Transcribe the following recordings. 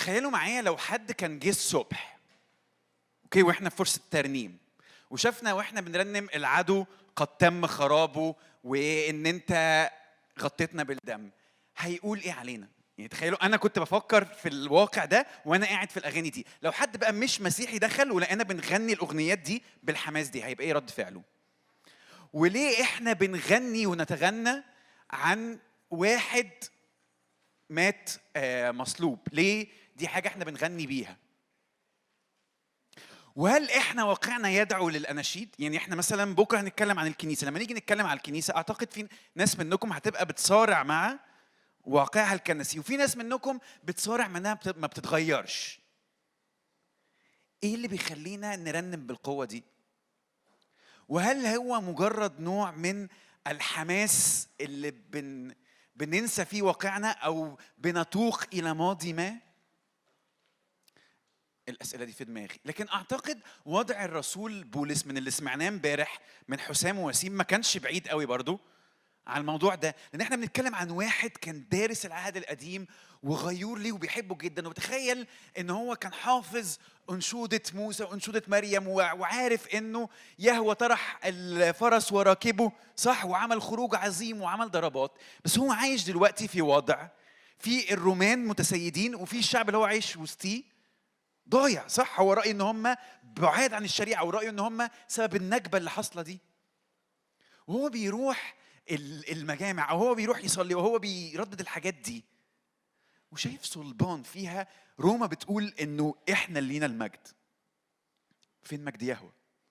تخيلوا معايا لو حد كان جه الصبح اوكي واحنا في فرصه ترنيم وشافنا واحنا بنرنم العدو قد تم خرابه وان انت غطيتنا بالدم هيقول ايه علينا يعني تخيلوا انا كنت بفكر في الواقع ده وانا قاعد في الاغاني دي لو حد بقى مش مسيحي دخل ولقينا بنغني الاغنيات دي بالحماس دي هيبقى ايه رد فعله وليه احنا بنغني ونتغنى عن واحد مات آه، مصلوب ليه دي حاجه احنا بنغني بيها وهل احنا واقعنا يدعو للاناشيد يعني احنا مثلا بكره هنتكلم عن الكنيسه لما نيجي نتكلم عن الكنيسه اعتقد في ناس منكم هتبقى بتصارع مع واقعها الكنسي وفي ناس منكم بتصارع منها بت- ما بتتغيرش ايه اللي بيخلينا نرنم بالقوه دي وهل هو مجرد نوع من الحماس اللي بن بننسى فيه واقعنا او بنتوق الى ماضي ما الاسئله دي في دماغي لكن اعتقد وضع الرسول بولس من اللي سمعناه امبارح من حسام ووسيم ما كانش بعيد قوي برضو على الموضوع ده لان احنا بنتكلم عن واحد كان دارس العهد القديم وغيور ليه وبيحبه جدا وتخيل ان هو كان حافظ انشوده موسى وانشوده مريم وع- وعارف انه يهوى طرح الفرس وراكبه صح وعمل خروج عظيم وعمل ضربات بس هو عايش دلوقتي في وضع في الرومان متسيدين وفي الشعب اللي هو عايش وسطيه ضايع صح هو رايه ان هم بعاد عن الشريعه ورايه ان هم سبب النكبه اللي حاصله دي وهو بيروح ال- المجامع او هو بيروح يصلي وهو بيردد الحاجات دي وشايف صلبان فيها روما بتقول انه احنا اللي لينا المجد فين مجد يهوه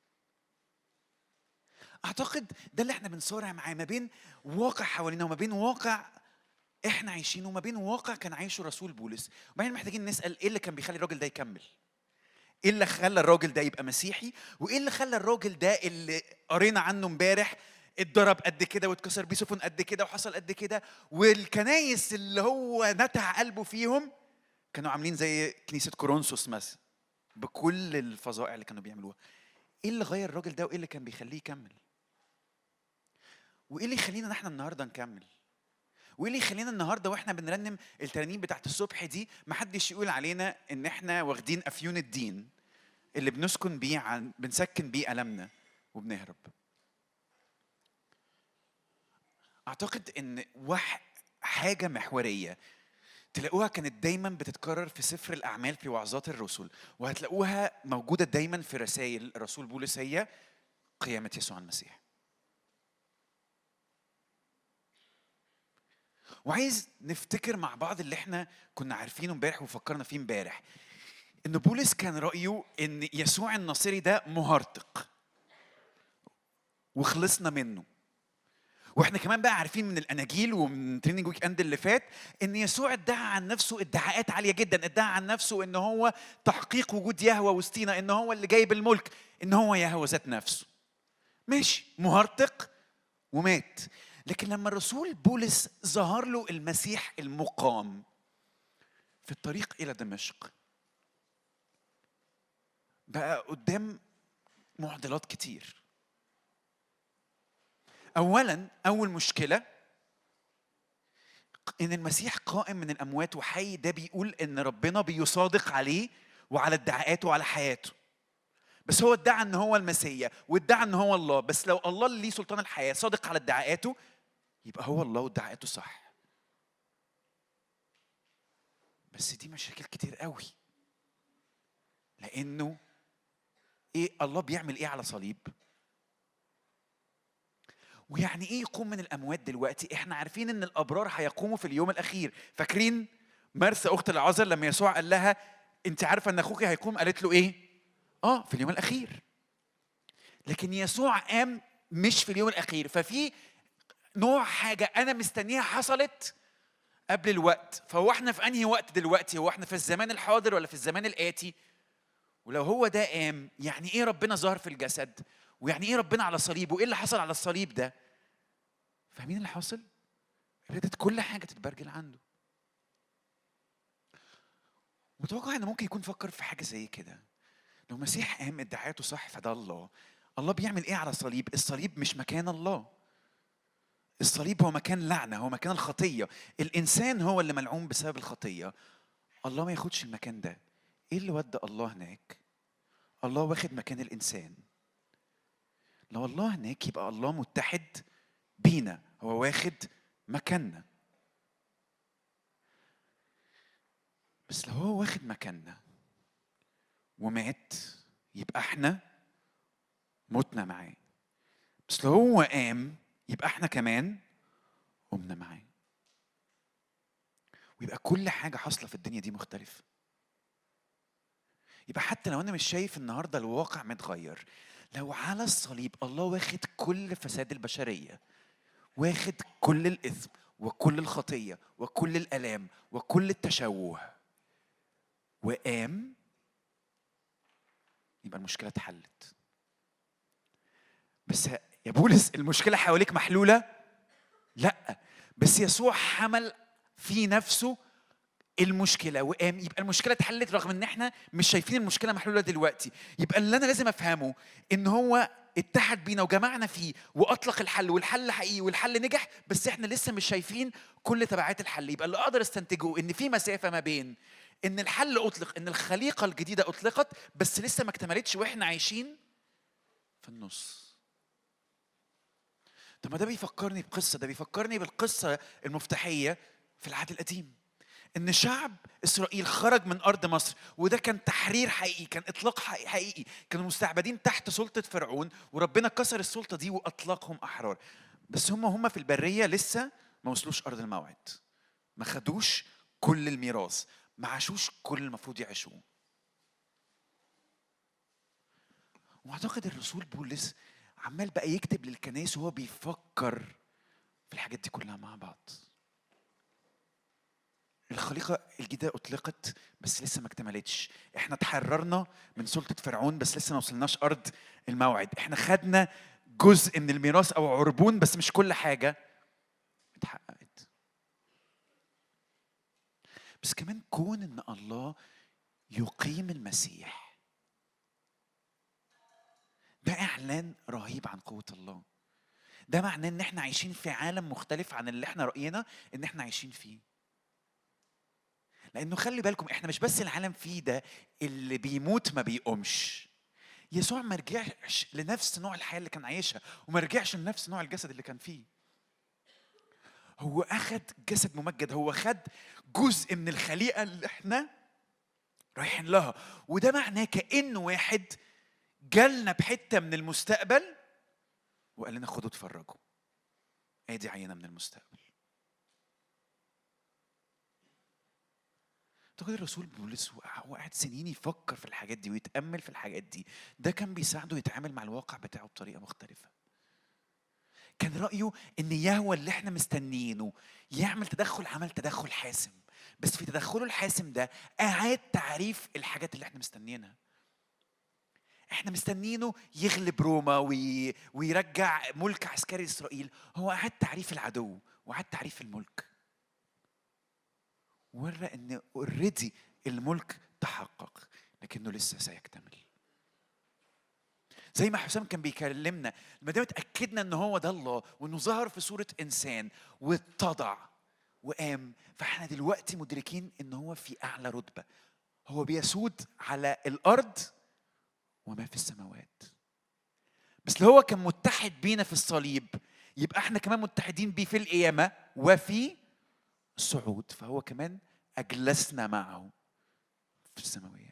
اعتقد ده اللي احنا بنصارع معاه ما بين واقع حوالينا وما بين واقع احنا عايشينه وما بين واقع كان عايشه رسول بولس وبعدين محتاجين نسال ايه اللي كان بيخلي الراجل ده يكمل ايه اللي خلى الراجل ده يبقى مسيحي وايه اللي خلى الراجل ده اللي قرينا عنه امبارح اتضرب قد كده واتكسر بيه سفن قد كده وحصل قد كده والكنايس اللي هو نتع قلبه فيهم كانوا عاملين زي كنيسه كورنثوس مثلا بكل الفظائع اللي كانوا بيعملوها ايه اللي غير الراجل ده وايه اللي كان بيخليه يكمل وايه اللي يخلينا احنا النهارده نكمل وايه اللي يخلينا النهارده واحنا بنرنم الترانيم بتاعت الصبح دي محدش يقول علينا ان احنا واخدين افيون الدين اللي بنسكن بيه عن بنسكن بيه المنا وبنهرب اعتقد ان وح حاجه محوريه تلاقوها كانت دايما بتتكرر في سفر الاعمال في وعظات الرسل وهتلاقوها موجوده دايما في رسائل الرسول بولس هي قيامه يسوع المسيح وعايز نفتكر مع بعض اللي احنا كنا عارفينه امبارح وفكرنا فيه امبارح ان بولس كان رايه ان يسوع الناصري ده مهرطق وخلصنا منه واحنا كمان بقى عارفين من الاناجيل ومن تريننج ويك اند اللي فات ان يسوع ادعى عن نفسه ادعاءات عاليه جدا ادعى عن نفسه ان هو تحقيق وجود يهوه وسطينا ان هو اللي جايب الملك ان هو يهوه ذات نفسه ماشي مهرطق ومات لكن لما الرسول بولس ظهر له المسيح المقام في الطريق الى دمشق بقى قدام معضلات كتير اولا اول مشكله ان المسيح قائم من الاموات وحي ده بيقول ان ربنا بيصادق عليه وعلى ادعاءاته وعلى حياته بس هو ادعى ان هو المسيا وادعى ان هو الله بس لو الله اللي ليه سلطان الحياه صادق على ادعاءاته يبقى هو الله وادعاءاته صح بس دي مشاكل كتير قوي لانه ايه الله بيعمل ايه على صليب ويعني ايه يقوم من الاموات دلوقتي احنا عارفين ان الابرار هيقوموا في اليوم الاخير فاكرين مرثا اخت العذر لما يسوع قال لها انت عارفه ان اخوك هيقوم قالت له ايه اه في اليوم الاخير لكن يسوع قام مش في اليوم الاخير ففي نوع حاجه انا مستنيها حصلت قبل الوقت فهو احنا في انهي وقت دلوقتي هو احنا في الزمان الحاضر ولا في الزمان الاتي ولو هو ده قام يعني ايه ربنا ظهر في الجسد ويعني ايه ربنا على صليب وايه اللي حصل على الصليب ده فاهمين اللي حاصل ابتدت كل حاجه تتبرجل عنده متوقع ان ممكن يكون فكر في حاجه زي كده لو مسيح قام ادعاءاته صح فده الله الله بيعمل ايه على الصليب الصليب مش مكان الله الصليب هو مكان لعنه هو مكان الخطيه الانسان هو اللي ملعون بسبب الخطيه الله ما ياخدش المكان ده ايه اللي ودى الله هناك الله واخد مكان الانسان لو الله هناك يبقى الله متحد بينا هو واخد مكاننا بس لو هو واخد مكاننا ومات يبقى احنا متنا معاه بس لو هو قام يبقى احنا كمان قمنا معاه ويبقى كل حاجة حاصلة في الدنيا دي مختلفة يبقى حتى لو أنا مش شايف النهاردة الواقع متغير لو على الصليب الله واخد كل فساد البشرية واخد كل الإثم وكل الخطية وكل الآلام وكل التشوه وقام يبقى المشكلة اتحلت بس يا بولس المشكلة حواليك محلولة؟ لا بس يسوع حمل في نفسه المشكله وقام يبقى المشكله اتحلت رغم ان احنا مش شايفين المشكله محلوله دلوقتي يبقى اللي انا لازم افهمه ان هو اتحد بينا وجمعنا فيه واطلق الحل والحل حقيقي والحل نجح بس احنا لسه مش شايفين كل تبعات الحل يبقى اللي اقدر استنتجه ان في مسافه ما بين ان الحل اطلق ان الخليقه الجديده اطلقت بس لسه ما اكتملتش واحنا عايشين في النص طب ما ده بيفكرني بقصه ده بيفكرني بالقصه المفتاحيه في العهد القديم ان شعب اسرائيل خرج من ارض مصر وده كان تحرير حقيقي كان اطلاق حقيقي كانوا مستعبدين تحت سلطه فرعون وربنا كسر السلطه دي واطلقهم احرار بس هم هم في البريه لسه ما وصلوش ارض الموعد ما خدوش كل الميراث ما عاشوش كل المفروض يعيشوه واعتقد الرسول بولس عمال بقى يكتب للكنائس وهو بيفكر في الحاجات دي كلها مع بعض الخليقة الجديدة أطلقت بس لسه ما اكتملتش احنا تحررنا من سلطة فرعون بس لسه ما وصلناش أرض الموعد احنا خدنا جزء من الميراث أو عربون بس مش كل حاجة اتحققت بس كمان كون ان الله يقيم المسيح ده اعلان رهيب عن قوه الله ده معناه ان احنا عايشين في عالم مختلف عن اللي احنا راينا ان احنا عايشين فيه لانه خلي بالكم احنا مش بس العالم فيه ده اللي بيموت ما بيقومش يسوع ما رجعش لنفس نوع الحياه اللي كان عايشها وما رجعش لنفس نوع الجسد اللي كان فيه هو اخد جسد ممجد هو خد جزء من الخليقه اللي احنا رايحين لها وده معناه كانه واحد جالنا بحته من المستقبل وقال لنا خدوا اتفرجوا ادي عينه من المستقبل اعتقد الرسول بولس هو قاعد سنين يفكر في الحاجات دي ويتامل في الحاجات دي ده كان بيساعده يتعامل مع الواقع بتاعه بطريقه مختلفه كان رايه ان يهوى اللي احنا مستنيينه يعمل تدخل عمل تدخل حاسم بس في تدخله الحاسم ده اعاد تعريف الحاجات اللي احنا مستنيينها احنا مستنيينه يغلب روما وي... ويرجع ملك عسكري اسرائيل هو اعاد تعريف العدو واعاد تعريف الملك ورى ان اوريدي الملك تحقق لكنه لسه سيكتمل زي ما حسام كان بيكلمنا ما دام اتاكدنا ان هو ده الله وانه ظهر في صوره انسان واتضع وقام فاحنا دلوقتي مدركين ان هو في اعلى رتبه هو بيسود على الارض وما في السماوات بس لو هو كان متحد بينا في الصليب يبقى احنا كمان متحدين بيه في القيامه وفي الصعود فهو كمان اجلسنا معه في السماويات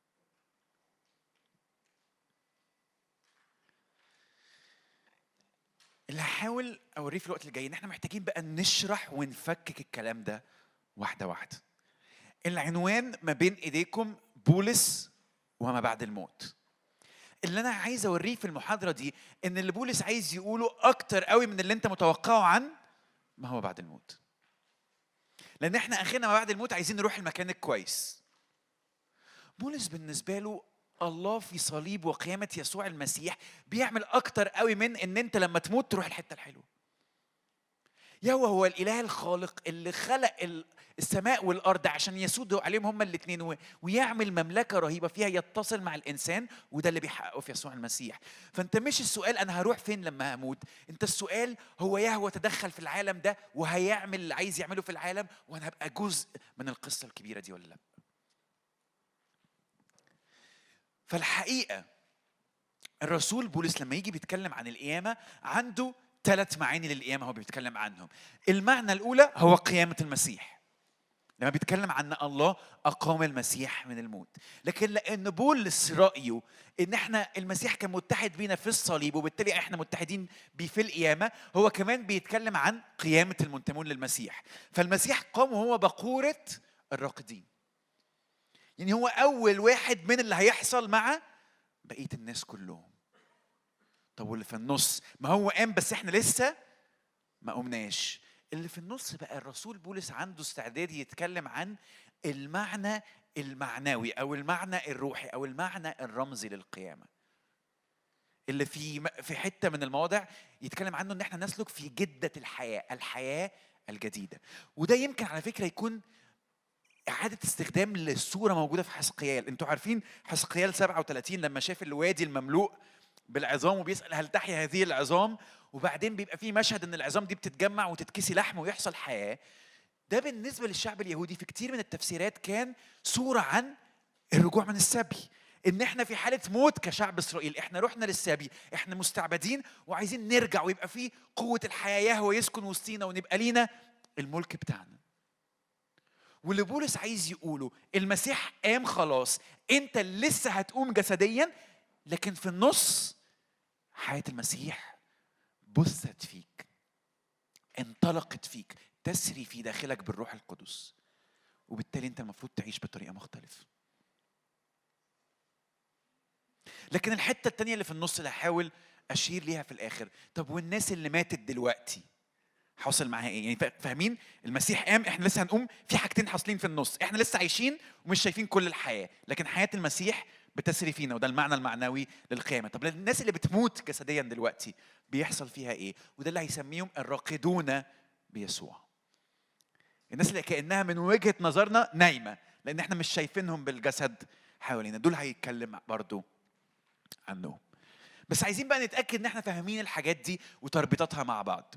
اللي هحاول اوريه في الوقت اللي جاي ان احنا محتاجين بقى نشرح ونفكك الكلام ده واحده واحده العنوان ما بين ايديكم بولس وما بعد الموت اللي انا عايز اوريه في المحاضره دي ان اللي بولس عايز يقوله اكتر قوي من اللي انت متوقعه عن ما هو بعد الموت لان احنا اخرنا ما بعد الموت عايزين نروح المكان الكويس بولس بالنسبه له الله في صليب وقيامة يسوع المسيح بيعمل أكتر قوي من إن أنت لما تموت تروح الحتة الحلوة. يهوه هو الإله الخالق اللي خلق السماء والأرض عشان يسودوا عليهم هما الاثنين ويعمل مملكة رهيبة فيها يتصل مع الإنسان وده اللي بيحققه في يسوع المسيح. فأنت مش السؤال أنا هروح فين لما هموت، أنت السؤال هو يهوه تدخل في العالم ده وهيعمل اللي عايز يعمله في العالم وأنا هبقى جزء من القصة الكبيرة دي ولا لأ؟ فالحقيقه الرسول بولس لما يجي بيتكلم عن القيامه عنده ثلاث معاني للقيامه هو بيتكلم عنهم المعنى الاولى هو قيامه المسيح لما بيتكلم عن الله اقام المسيح من الموت لكن لان بولس رايه ان احنا المسيح كان متحد بينا في الصليب وبالتالي احنا متحدين بيه في القيامه هو كمان بيتكلم عن قيامه المنتمون للمسيح فالمسيح قام وهو بقوره الراقدين يعني هو اول واحد من اللي هيحصل مع بقيه الناس كلهم طب واللي في النص ما هو قام بس احنا لسه ما قمناش اللي في النص بقى الرسول بولس عنده استعداد يتكلم عن المعنى المعنوي او المعنى الروحي او المعنى الرمزي للقيامه اللي في في حته من المواضع يتكلم عنه ان احنا نسلك في جده الحياه الحياه الجديده وده يمكن على فكره يكون إعادة استخدام للصورة موجودة في حسقيال، أنتوا عارفين حسقيال 37 لما شاف الوادي المملوء بالعظام وبيسأل هل تحيا هذه العظام؟ وبعدين بيبقى في مشهد إن العظام دي بتتجمع وتتكسي لحم ويحصل حياة. ده بالنسبة للشعب اليهودي في كتير من التفسيرات كان صورة عن الرجوع من السبي. ان احنا في حاله موت كشعب اسرائيل احنا رحنا للسبي احنا مستعبدين وعايزين نرجع ويبقى في قوه الحياه يهوى يسكن وسطينا ونبقى لينا الملك بتاعنا واللي بولس عايز يقوله المسيح قام خلاص انت لسه هتقوم جسديا لكن في النص حياه المسيح بثت فيك انطلقت فيك تسري في داخلك بالروح القدس وبالتالي انت المفروض تعيش بطريقه مختلفه لكن الحته التانية اللي في النص اللي هحاول اشير ليها في الاخر طب والناس اللي ماتت دلوقتي حاصل معاها ايه يعني فاهمين المسيح قام احنا لسه هنقوم في حاجتين حاصلين في النص احنا لسه عايشين ومش شايفين كل الحياه لكن حياه المسيح بتسري فينا وده المعنى المعنوي للقيامه طب الناس اللي بتموت جسديا دلوقتي بيحصل فيها ايه وده اللي هيسميهم الراقدون بيسوع الناس اللي كانها من وجهه نظرنا نايمه لان احنا مش شايفينهم بالجسد حوالينا دول هيتكلم برضو عنهم بس عايزين بقى نتاكد ان احنا فاهمين الحاجات دي وتربيطاتها مع بعض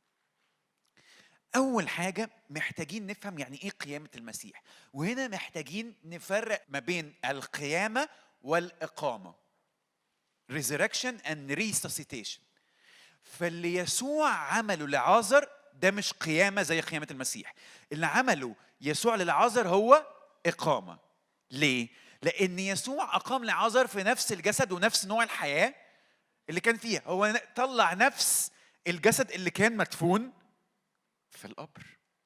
أول حاجة محتاجين نفهم يعني إيه قيامة المسيح وهنا محتاجين نفرق ما بين القيامة والإقامة resurrection and resuscitation فاللي يسوع عمله لعازر ده مش قيامة زي قيامة المسيح اللي عمله يسوع للعازر هو إقامة ليه؟ لأن يسوع أقام لعازر في نفس الجسد ونفس نوع الحياة اللي كان فيها هو طلع نفس الجسد اللي كان مدفون في القبر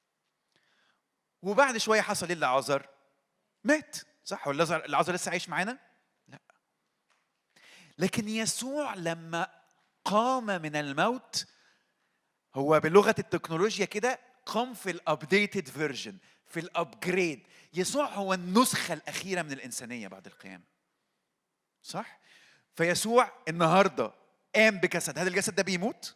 وبعد شويه حصل ايه لعازر مات صح ولا العازر لسه عايش معانا لا لكن يسوع لما قام من الموت هو بلغه التكنولوجيا كده قام في الابديتد فيرجن في الابجريد يسوع هو النسخه الاخيره من الانسانيه بعد القيامه صح فيسوع النهارده قام بجسد هذا الجسد ده بيموت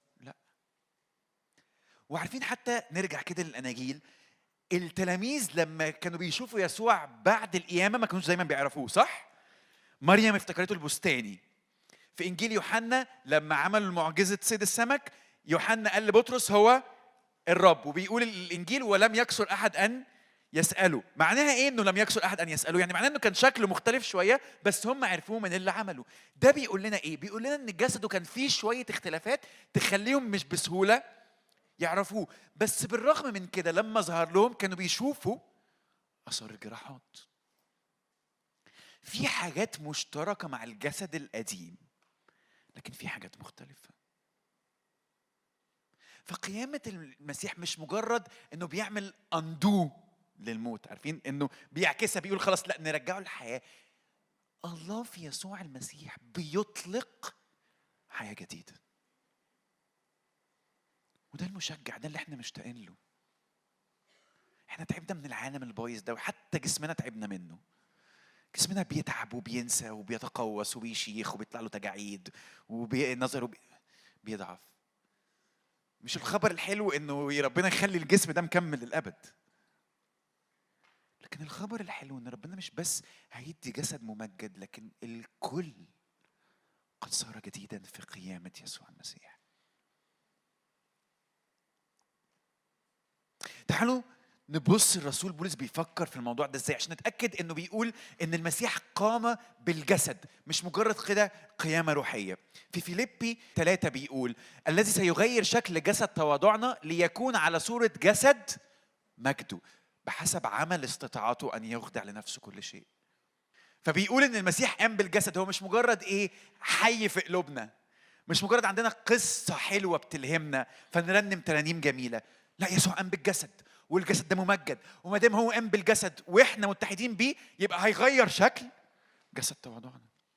وعارفين حتى نرجع كده للاناجيل التلاميذ لما كانوا بيشوفوا يسوع بعد القيامه ما كانوش دايما بيعرفوه صح مريم افتكرته البستاني في انجيل يوحنا لما عملوا معجزه صيد السمك يوحنا قال لبطرس هو الرب وبيقول الانجيل ولم يكسر احد ان يساله معناها ايه انه لم يكسر احد ان يساله يعني معناه انه كان شكله مختلف شويه بس هم عرفوه من اللي عمله ده بيقول لنا ايه بيقول لنا ان جسده كان فيه شويه اختلافات تخليهم مش بسهوله يعرفوه بس بالرغم من كده لما ظهر لهم كانوا بيشوفوا اثار الجراحات في حاجات مشتركه مع الجسد القديم لكن في حاجات مختلفه فقيامة المسيح مش مجرد انه بيعمل اندو للموت عارفين انه بيعكسها بيقول خلاص لا نرجعه للحياة الله في يسوع المسيح بيطلق حياة جديدة وده المشجع ده اللي احنا مشتاقين له احنا تعبنا من العالم البايظ ده وحتى جسمنا تعبنا منه جسمنا بيتعب وبينسى وبيتقوس وبيشيخ وبيطلع له تجاعيد ونظره بي... بيضعف مش الخبر الحلو انه ربنا يخلي الجسم ده مكمل للابد لكن الخبر الحلو ان ربنا مش بس هيدي جسد ممجد لكن الكل قد صار جديدا في قيامه يسوع المسيح تعالوا نبص الرسول بولس بيفكر في الموضوع ده ازاي عشان نتاكد انه بيقول ان المسيح قام بالجسد مش مجرد كده قيامه روحيه في فيليبي ثلاثة بيقول الذي سيغير شكل جسد تواضعنا ليكون على صوره جسد مجده بحسب عمل استطاعته ان يخضع لنفسه كل شيء فبيقول ان المسيح قام بالجسد هو مش مجرد ايه حي في قلوبنا مش مجرد عندنا قصه حلوه بتلهمنا فنرنم ترانيم جميله لا يسوع قام بالجسد والجسد ده ممجد وما دام هو قام بالجسد واحنا متحدين بيه يبقى هيغير شكل جسد تواضعنا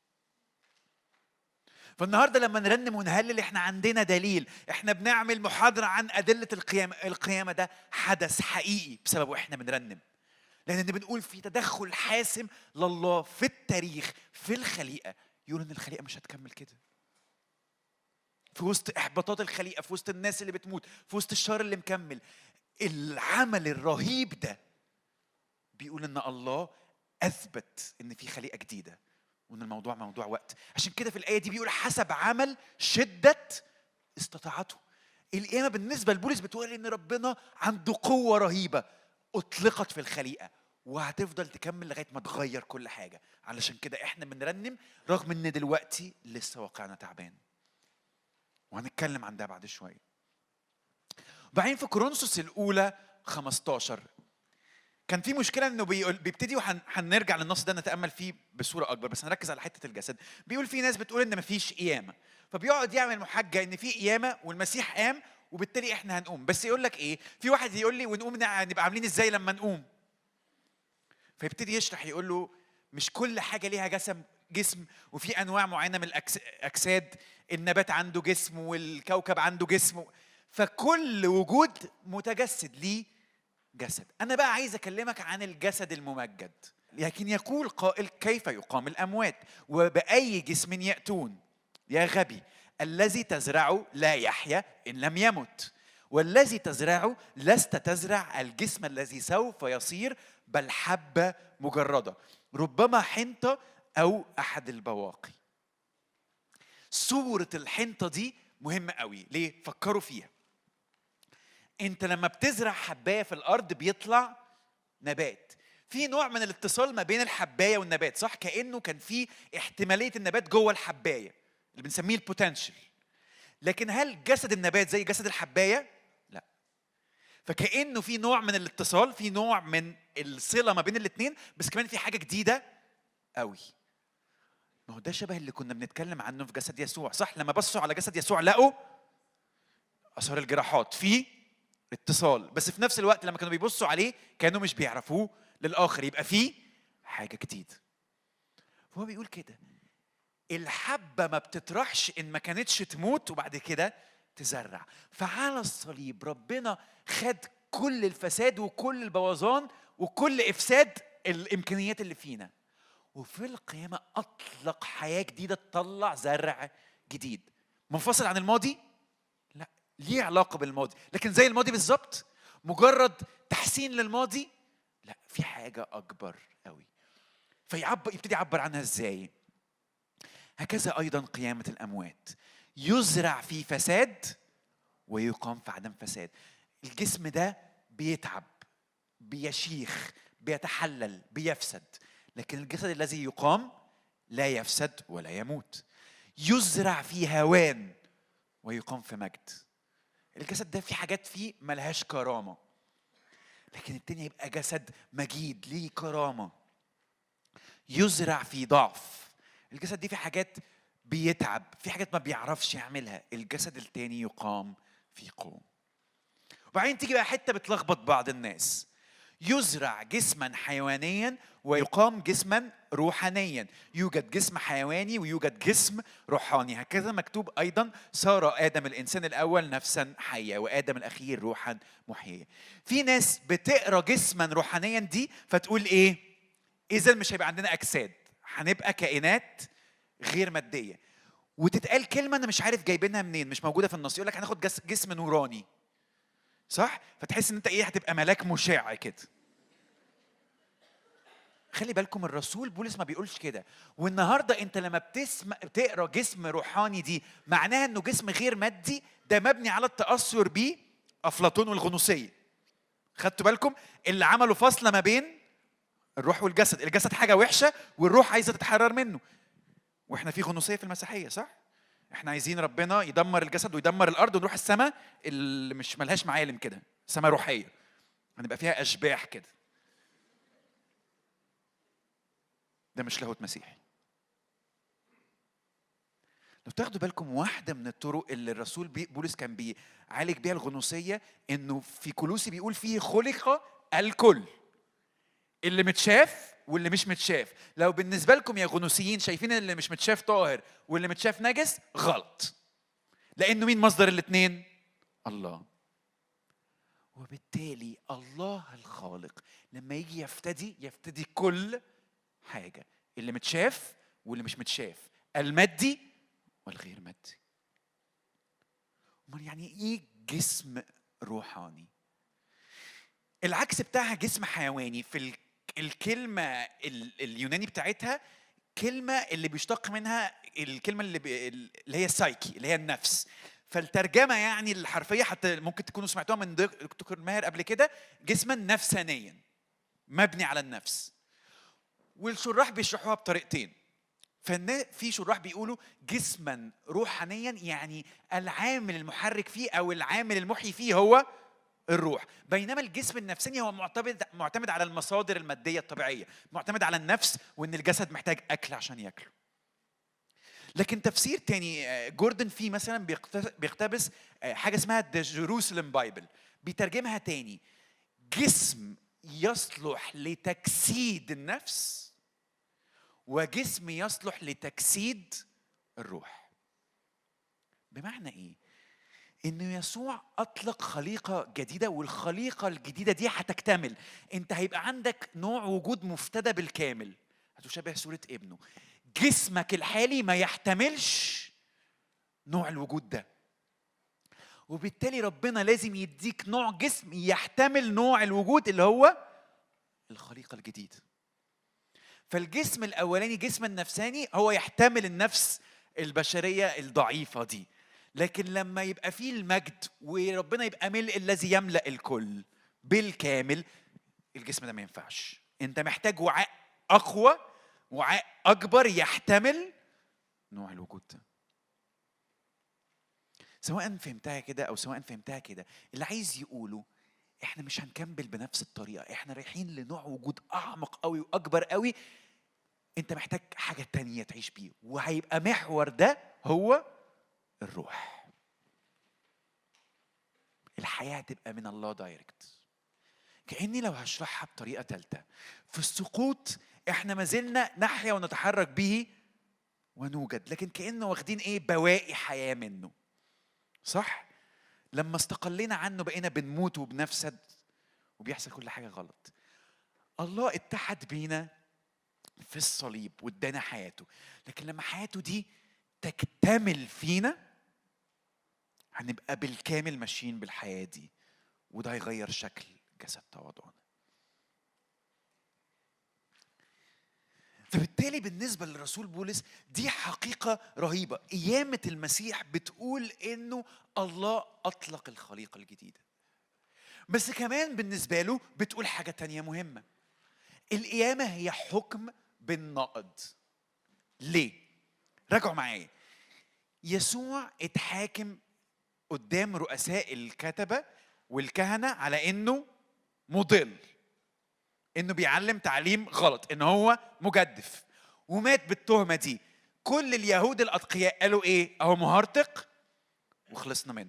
فالنهارده لما نرنم ونهلل احنا عندنا دليل احنا بنعمل محاضره عن ادله القيامه القيامه ده حدث حقيقي بسبب احنا بنرنم لان بنقول في تدخل حاسم لله في التاريخ في الخليقه يقول ان الخليقه مش هتكمل كده في وسط احباطات الخليقه في وسط الناس اللي بتموت في وسط الشر اللي مكمل العمل الرهيب ده بيقول ان الله اثبت ان في خليقه جديده وان الموضوع موضوع وقت عشان كده في الايه دي بيقول حسب عمل شده استطاعته القيامه بالنسبه لبولس بتقول ان ربنا عنده قوه رهيبه اطلقت في الخليقه وهتفضل تكمل لغايه ما تغير كل حاجه علشان كده احنا بنرنم رغم ان دلوقتي لسه واقعنا تعبان وهنتكلم عن ده بعد شويه وبعدين في كورنثوس الاولى 15 كان في مشكله انه بيقول بيبتدي وهنرجع للنص ده نتامل فيه بصوره اكبر بس هنركز على حته الجسد بيقول في ناس بتقول ان مفيش قيامه فبيقعد يعمل محجه ان في قيامه والمسيح قام وبالتالي احنا هنقوم بس يقول لك ايه في واحد يقول لي ونقوم نبقى عاملين ازاي لما نقوم فيبتدي يشرح يقول له مش كل حاجه ليها جسم جسم وفي انواع معينه من الاجساد النبات عنده جسم والكوكب عنده جسم فكل وجود متجسد ليه جسد انا بقى عايز اكلمك عن الجسد الممجد لكن يقول قائل كيف يقام الاموات وباي جسم ياتون يا غبي الذي تزرعه لا يحيا ان لم يمت والذي تزرعه لست تزرع الجسم الذي سوف يصير بل حبه مجرده ربما حنطه او احد البواقي صوره الحنطه دي مهمه قوي ليه فكروا فيها انت لما بتزرع حبايه في الارض بيطلع نبات في نوع من الاتصال ما بين الحبايه والنبات صح كانه كان في احتماليه النبات جوه الحبايه اللي بنسميه البوتنشال لكن هل جسد النبات زي جسد الحبايه لا فكانه في نوع من الاتصال في نوع من الصله ما بين الاثنين بس كمان في حاجه جديده قوي ما هو ده شبه اللي كنا بنتكلم عنه في جسد يسوع صح لما بصوا على جسد يسوع لقوا اثار الجراحات في اتصال بس في نفس الوقت لما كانوا بيبصوا عليه كانوا مش بيعرفوه للاخر يبقى في حاجه جديده فهو بيقول كده الحبه ما بتطرحش ان ما كانتش تموت وبعد كده تزرع فعلى الصليب ربنا خد كل الفساد وكل البوظان وكل افساد الامكانيات اللي فينا وفي القيامه اطلق حياه جديده تطلع زرع جديد منفصل عن الماضي ليه علاقه بالماضي لكن زي الماضي بالظبط مجرد تحسين للماضي لا في حاجه اكبر قوي فيعبر يبتدي يعبر عنها ازاي هكذا ايضا قيامه الاموات يزرع في فساد ويقام في عدم فساد الجسم ده بيتعب بيشيخ بيتحلل بيفسد لكن الجسد الذي يقام لا يفسد ولا يموت يزرع في هوان ويقام في مجد الجسد ده في حاجات فيه ملهاش كرامه لكن التاني يبقى جسد مجيد ليه كرامه يزرع في ضعف الجسد دي في حاجات بيتعب في حاجات ما بيعرفش يعملها الجسد التاني يقام في قوم وبعدين تيجي بقى حته بتلخبط بعض الناس يزرع جسما حيوانيا ويقام جسما روحانيا يوجد جسم حيواني ويوجد جسم روحاني هكذا مكتوب ايضا صار ادم الانسان الاول نفسا حيه وادم الاخير روحا محييه في ناس بتقرا جسما روحانيا دي فتقول ايه اذا مش هيبقى عندنا اجساد هنبقى كائنات غير ماديه وتتقال كلمه انا مش عارف جايبينها منين مش موجوده في النص يقول لك هناخد جسم نوراني صح فتحس ان انت ايه هتبقى ملاك مشع كده خلي بالكم الرسول بولس ما بيقولش كده والنهارده انت لما بتسمع بتقرا جسم روحاني دي معناها انه جسم غير مادي ده مبني على التاثر بيه افلاطون والغنوصيه خدتوا بالكم اللي عملوا فصل ما بين الروح والجسد الجسد حاجه وحشه والروح عايزه تتحرر منه واحنا في غنوصيه في المسيحيه صح احنا عايزين ربنا يدمر الجسد ويدمر الارض ونروح السماء اللي مش ملهاش معالم كده سماء روحيه هنبقى فيها اشباح كده ده مش لاهوت مسيحي لو تاخدوا بالكم واحده من الطرق اللي الرسول بي بولس كان بيعالج بيها الغنوصيه انه في كولوسي بيقول فيه خلق الكل اللي متشاف واللي مش متشاف لو بالنسبه لكم يا غنوصيين شايفين اللي مش متشاف طاهر واللي متشاف نجس غلط لانه مين مصدر الاثنين الله وبالتالي الله الخالق لما يجي يفتدي يفتدي كل حاجه اللي متشاف واللي مش متشاف المادي والغير مادي امال يعني ايه جسم روحاني العكس بتاعها جسم حيواني في الكلمه اليوناني بتاعتها كلمه اللي بيشتق منها الكلمه اللي, بي اللي هي السايكي اللي هي النفس فالترجمه يعني الحرفيه حتى ممكن تكونوا سمعتوها من دكتور ماهر قبل كده جسما نفسانيا مبني على النفس والشراح بيشرحوها بطريقتين في شراح بيقولوا جسما روحانيا يعني العامل المحرك فيه او العامل المحيي فيه هو الروح بينما الجسم النفساني هو معتمد معتمد على المصادر الماديه الطبيعيه معتمد على النفس وان الجسد محتاج اكل عشان ياكله لكن تفسير تاني آه، جوردن فيه مثلا بيقتبس آه، حاجه اسمها ذا جيروسلم بايبل بيترجمها تاني جسم يصلح لتجسيد النفس وجسم يصلح لتجسيد الروح بمعنى ايه انه يسوع اطلق خليقه جديده والخليقه الجديده دي هتكتمل انت هيبقى عندك نوع وجود مفتدى بالكامل هتشبه صوره ابنه جسمك الحالي ما يحتملش نوع الوجود ده وبالتالي ربنا لازم يديك نوع جسم يحتمل نوع الوجود اللي هو الخليقه الجديده فالجسم الاولاني جسم النفساني هو يحتمل النفس البشريه الضعيفه دي لكن لما يبقى فيه المجد وربنا يبقى ملء الذي يملا الكل بالكامل الجسم ده ما ينفعش انت محتاج وعاء اقوى وعاء اكبر يحتمل نوع الوجود ده سواء فهمتها كده او سواء فهمتها كده اللي عايز يقوله احنا مش هنكمل بنفس الطريقه احنا رايحين لنوع وجود اعمق قوي واكبر قوي انت محتاج حاجه تانية تعيش بيه وهيبقى محور ده هو الروح الحياة تبقى من الله دايركت كأني لو هشرحها بطريقة ثالثة في السقوط احنا ما زلنا نحيا ونتحرك به ونوجد لكن كأنه واخدين ايه بواقي حياة منه صح؟ لما استقلينا عنه بقينا بنموت وبنفسد وبيحصل كل حاجة غلط الله اتحد بينا في الصليب وادانا حياته لكن لما حياته دي تكتمل فينا هنبقى بالكامل ماشيين بالحياة دي وده هيغير شكل جسد تواضعنا فبالتالي بالنسبة للرسول بولس دي حقيقة رهيبة قيامة المسيح بتقول إنه الله أطلق الخليقة الجديدة بس كمان بالنسبة له بتقول حاجة تانية مهمة القيامة هي حكم بالنقد ليه؟ راجعوا معايا يسوع اتحاكم قدام رؤساء الكتبة والكهنة على انه مضل انه بيعلم تعليم غلط ان هو مجدف ومات بالتهمة دي كل اليهود الأتقياء قالوا ايه اهو مهرطق وخلصنا منه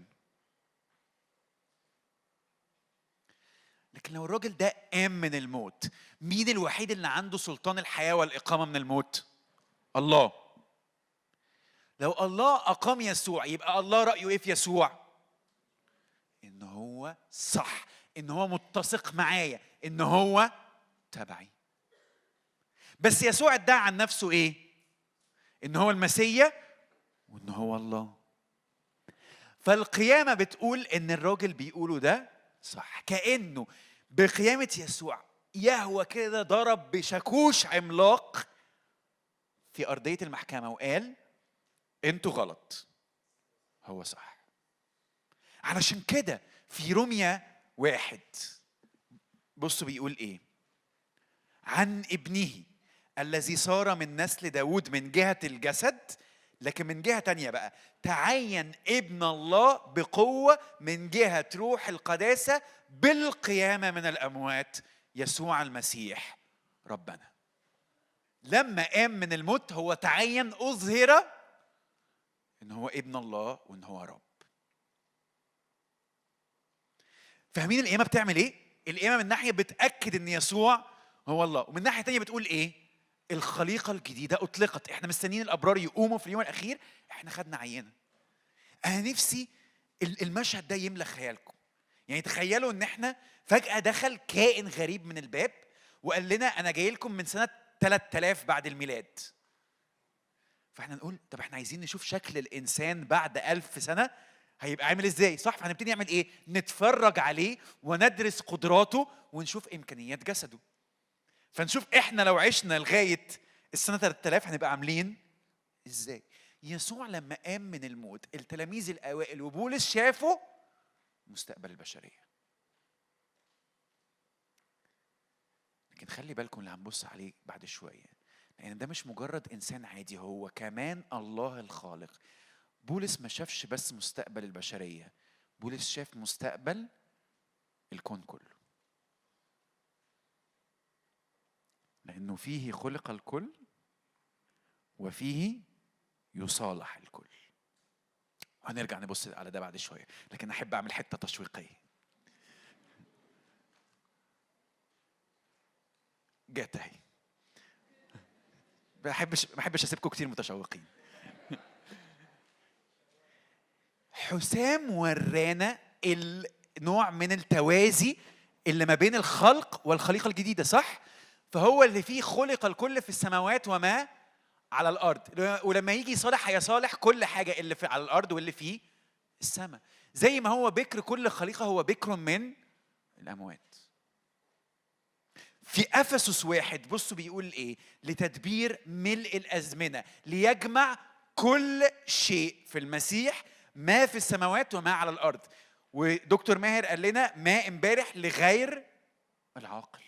لكن لو الراجل ده قام من الموت مين الوحيد اللي عنده سلطان الحياة والإقامة من الموت الله لو الله أقام يسوع يبقى الله رأيه إيه في يسوع؟ إن هو صح إن هو متسق معايا إن هو تبعي بس يسوع ادعى عن نفسه إيه؟ إن هو المسيا وإن هو الله فالقيامة بتقول إن الراجل بيقوله ده صح كأنه بقيامة يسوع يهوى كده ضرب بشاكوش عملاق في أرضية المحكمة وقال انتوا غلط هو صح علشان كده في روميا واحد بصوا بيقول ايه عن ابنه الذي صار من نسل داود من جهة الجسد لكن من جهة تانية بقى تعين ابن الله بقوة من جهة روح القداسة بالقيامة من الأموات يسوع المسيح ربنا لما قام من الموت هو تعين أظهر إن هو ابن الله وإن هو رب فاهمين القيامة بتعمل إيه؟ القيامة من ناحية بتأكد إن يسوع هو الله ومن ناحية تانية بتقول إيه؟ الخليقة الجديدة أطلقت إحنا مستنيين الأبرار يقوموا في اليوم الأخير إحنا خدنا عينة أنا نفسي المشهد ده يملى خيالكم يعني تخيلوا إن إحنا فجأة دخل كائن غريب من الباب وقال لنا أنا جاي لكم من سنة 3000 بعد الميلاد فاحنا نقول طب احنا عايزين نشوف شكل الانسان بعد ألف سنه هيبقى عامل ازاي صح فهنبتدي نعمل ايه نتفرج عليه وندرس قدراته ونشوف امكانيات جسده فنشوف احنا لو عشنا لغايه السنه 3000 هنبقى عاملين ازاي يسوع لما قام من الموت التلاميذ الاوائل وبولس شافوا مستقبل البشريه لكن خلي بالكم اللي هنبص عليه بعد شويه لان ده مش مجرد انسان عادي هو كمان الله الخالق بولس ما شافش بس مستقبل البشريه بولس شاف مستقبل الكون كله لانه فيه خلق الكل وفيه يصالح الكل هنرجع نبص على ده بعد شويه لكن احب اعمل حته تشويقيه جت اهي ما بحبش ما بحبش اسيبكم كتير متشوقين حسام ورانا النوع من التوازي اللي ما بين الخلق والخليقه الجديده صح فهو اللي فيه خلق الكل في السماوات وما على الارض ولما يجي صالح هيصالح كل حاجه اللي في على الارض واللي في السماء زي ما هو بكر كل خليقه هو بكر من الاموات في افسس واحد بصوا بيقول ايه لتدبير ملء الازمنه ليجمع كل شيء في المسيح ما في السماوات وما على الارض ودكتور ماهر قال لنا ما امبارح لغير العاقل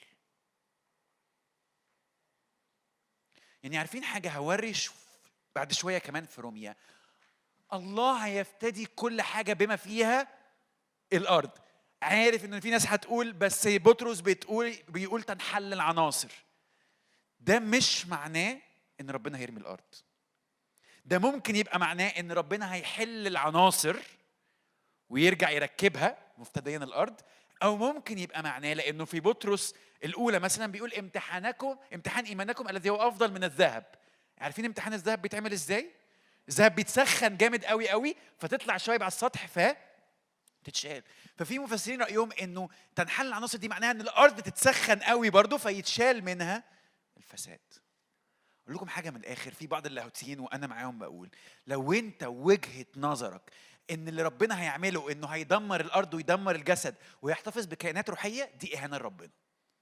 يعني عارفين حاجه هوري بعد شويه كمان في روميا الله هيفتدي كل حاجه بما فيها الارض عارف ان في ناس هتقول بس بطرس بتقول بيقول تنحل العناصر ده مش معناه ان ربنا هيرمي الارض ده ممكن يبقى معناه ان ربنا هيحل العناصر ويرجع يركبها مفتديا الارض او ممكن يبقى معناه لانه في بطرس الاولى مثلا بيقول امتحانكم امتحان ايمانكم الذي هو افضل من الذهب عارفين امتحان الذهب بيتعمل ازاي الذهب بيتسخن جامد قوي قوي فتطلع شويه على السطح ف تتشال ففي مفسرين رايهم انه تنحل العناصر دي معناها ان الارض تتسخن قوي برضه فيتشال منها الفساد اقول لكم حاجه من الاخر في بعض اللاهوتيين وانا معاهم بقول لو انت وجهه نظرك ان اللي ربنا هيعمله انه هيدمر الارض ويدمر الجسد ويحتفظ بكائنات روحيه دي اهانه لربنا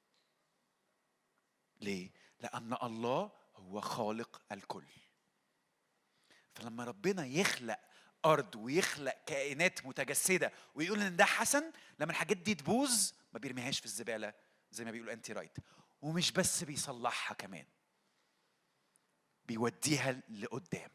ليه لان الله هو خالق الكل فلما ربنا يخلق ارض ويخلق كائنات متجسده ويقول ان ده حسن لما الحاجات دي تبوظ ما بيرميهاش في الزباله زي ما بيقول انتي رايت ومش بس بيصلحها كمان بيوديها لقدام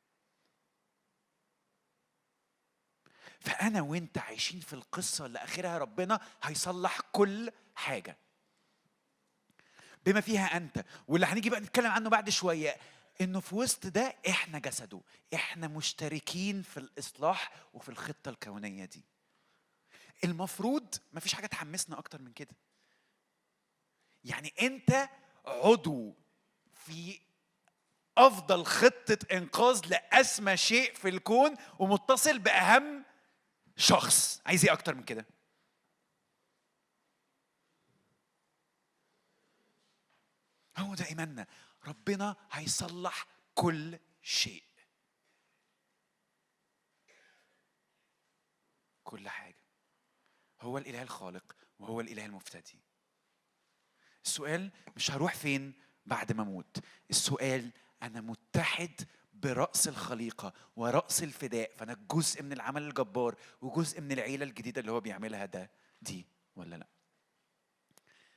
فانا وانت عايشين في القصه اللي اخرها ربنا هيصلح كل حاجه بما فيها انت واللي هنيجي بقى نتكلم عنه بعد شويه انه في وسط ده احنا جسده احنا مشتركين في الاصلاح وفي الخطه الكونيه دي المفروض ما فيش حاجه تحمسنا اكتر من كده يعني انت عضو في افضل خطه انقاذ لاسمى شيء في الكون ومتصل باهم شخص عايز ايه اكتر من كده هو ده ايماننا ربنا هيصلح كل شيء كل حاجه هو الاله الخالق وهو الاله المفتدي السؤال مش هروح فين بعد ما اموت السؤال انا متحد براس الخليقه وراس الفداء فانا جزء من العمل الجبار وجزء من العيله الجديده اللي هو بيعملها ده دي ولا لا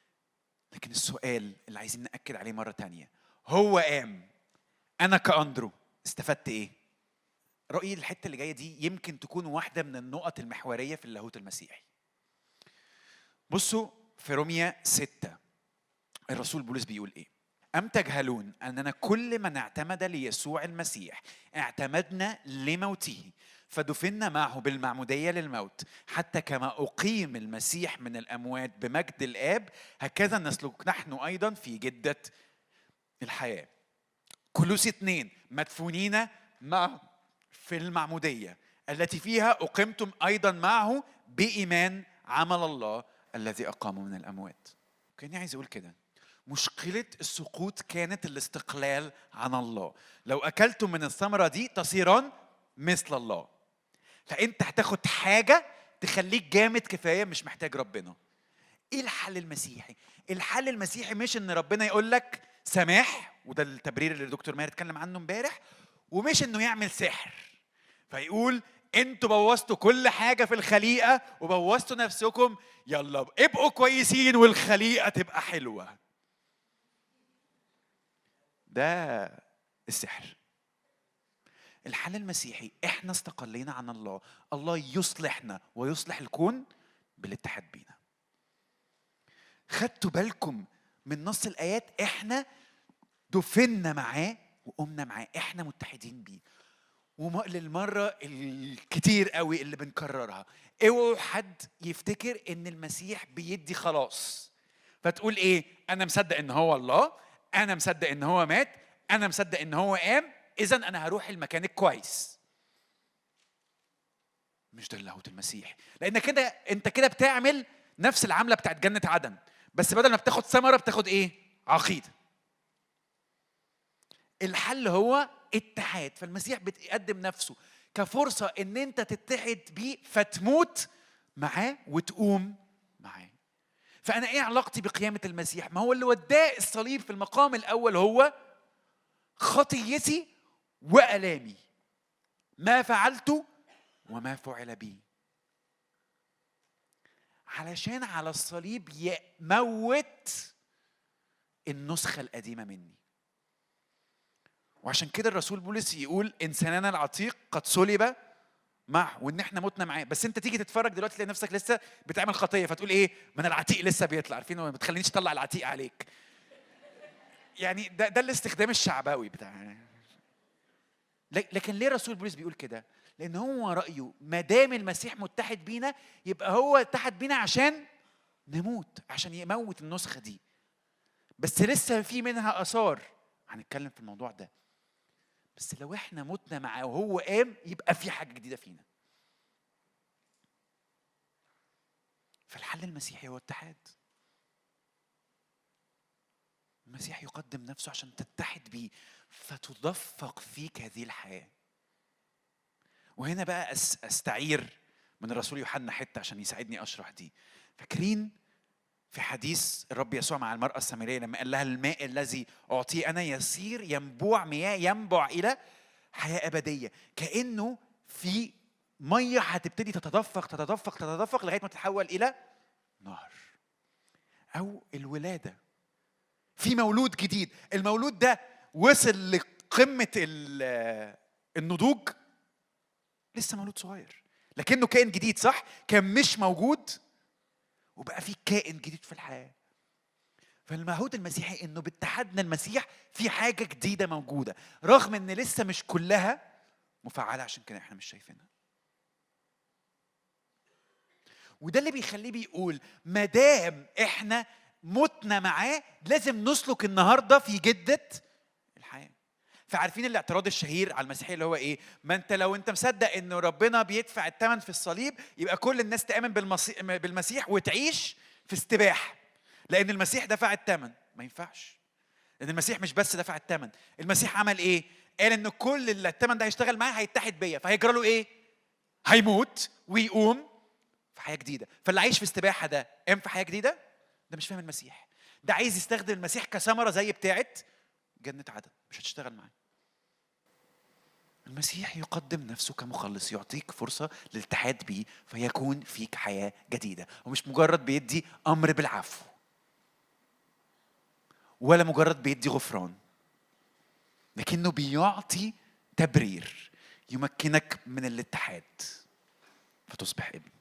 لكن السؤال اللي عايزين نأكد عليه مرة تانية هو قام أنا كأندرو استفدت إيه؟ رأيي الحتة اللي جاية دي يمكن تكون واحدة من النقط المحورية في اللاهوت المسيحي بصوا في روميا ستة الرسول بولس بيقول إيه؟ أم تجهلون أننا كل من اعتمد ليسوع المسيح اعتمدنا لموته فدفنا معه بالمعمودية للموت حتى كما أقيم المسيح من الأموات بمجد الآب هكذا نسلك نحن أيضا في جدة الحياة كلوس اثنين مدفونين مع في المعمودية التي فيها أقمتم أيضا معه بإيمان عمل الله الذي أقامه من الأموات كأني عايز أقول كده مشكلة السقوط كانت الاستقلال عن الله لو أكلتم من الثمرة دي تصيران مثل الله فأنت هتاخد حاجة تخليك جامد كفاية مش محتاج ربنا ايه الحل المسيحي الحل المسيحي مش ان ربنا يقول لك سماح وده التبرير اللي الدكتور ماهر اتكلم عنه امبارح ومش انه يعمل سحر فيقول انتوا بوظتوا كل حاجه في الخليقه وبوظتوا نفسكم يلا ابقوا كويسين والخليقه تبقى حلوه ده السحر الحل المسيحي احنا استقلينا عن الله الله يصلحنا ويصلح الكون بالاتحاد بينا خدتوا بالكم من نص الايات احنا دفنا معاه وقمنا معاه احنا متحدين بيه وللمرة الكتير قوي اللي بنكررها اوعوا حد يفتكر ان المسيح بيدي خلاص فتقول ايه انا مصدق ان هو الله انا مصدق ان هو مات انا مصدق ان هو قام اذا انا هروح المكان الكويس مش ده اللاهوت المسيحي لان كده انت كده بتعمل نفس العمله بتاعت جنه عدن بس بدل ما بتاخد ثمره بتاخد ايه عقيده الحل هو اتحاد فالمسيح بيقدم نفسه كفرصه ان انت تتحد بيه فتموت معاه وتقوم معاه فانا ايه علاقتي بقيامه المسيح ما هو اللي وداه الصليب في المقام الاول هو خطيتي والامي ما فعلت وما فعل بي علشان على الصليب يموت النسخه القديمه مني وعشان كده الرسول بولس يقول انساننا العتيق قد صلب معه وان احنا متنا معاه بس انت تيجي تتفرج دلوقتي تلاقي نفسك لسه بتعمل خطيه فتقول ايه ما انا العتيق لسه بيطلع عارفين ما بتخلينيش اطلع العتيق عليك يعني ده ده الاستخدام الشعبوي بتاع لكن ليه الرسول بولس بيقول كده لان هو رايه ما دام المسيح متحد بينا يبقى هو اتحد بينا عشان نموت عشان يموت النسخه دي بس لسه في منها اثار هنتكلم في الموضوع ده بس لو احنا متنا معاه وهو قام يبقى في حاجه جديده فينا فالحل المسيحي هو اتحاد المسيح يقدم نفسه عشان تتحد بيه فتدفق فيك هذه الحياه وهنا بقى استعير من الرسول يوحنا حته عشان يساعدني اشرح دي فاكرين في حديث الرب يسوع مع المرأة السامرية لما قال لها الماء الذي أعطيه أنا يسير ينبوع مياه ينبع إلى حياة أبدية كأنه في مية هتبتدي تتدفق تتدفق تتدفق لغاية ما تتحول إلى نهر أو الولادة في مولود جديد المولود ده وصل لقمة النضوج لسه مولود صغير لكنه كائن جديد صح كان مش موجود وبقى في كائن جديد في الحياه فالمعهود المسيحي انه باتحادنا المسيح في حاجه جديده موجوده رغم ان لسه مش كلها مفعله عشان كده احنا مش شايفينها وده اللي بيخليه بيقول ما دام احنا متنا معاه لازم نسلك النهارده في جده الحياه فعارفين الاعتراض الشهير على المسيحيه اللي هو ايه؟ ما انت لو انت مصدق انه ربنا بيدفع الثمن في الصليب يبقى كل الناس تامن بالمسيح وتعيش في استباحه. لان المسيح دفع الثمن، ما ينفعش. لان المسيح مش بس دفع الثمن، المسيح عمل ايه؟ قال ان كل اللي الثمن ده هيشتغل معاه هيتحد بيا، فهيجرى له ايه؟ هيموت ويقوم في حياه جديده، فاللي عايش في استباحه ده قام في حياه جديده؟ ده مش فاهم المسيح. ده عايز يستخدم المسيح كثمره زي بتاعت جنة عدن مش هتشتغل معاه المسيح يقدم نفسه كمخلص يعطيك فرصة للاتحاد بيه فيكون فيك حياة جديدة ومش مجرد بيدي أمر بالعفو ولا مجرد بيدي غفران لكنه بيعطي تبرير يمكنك من الاتحاد فتصبح ابن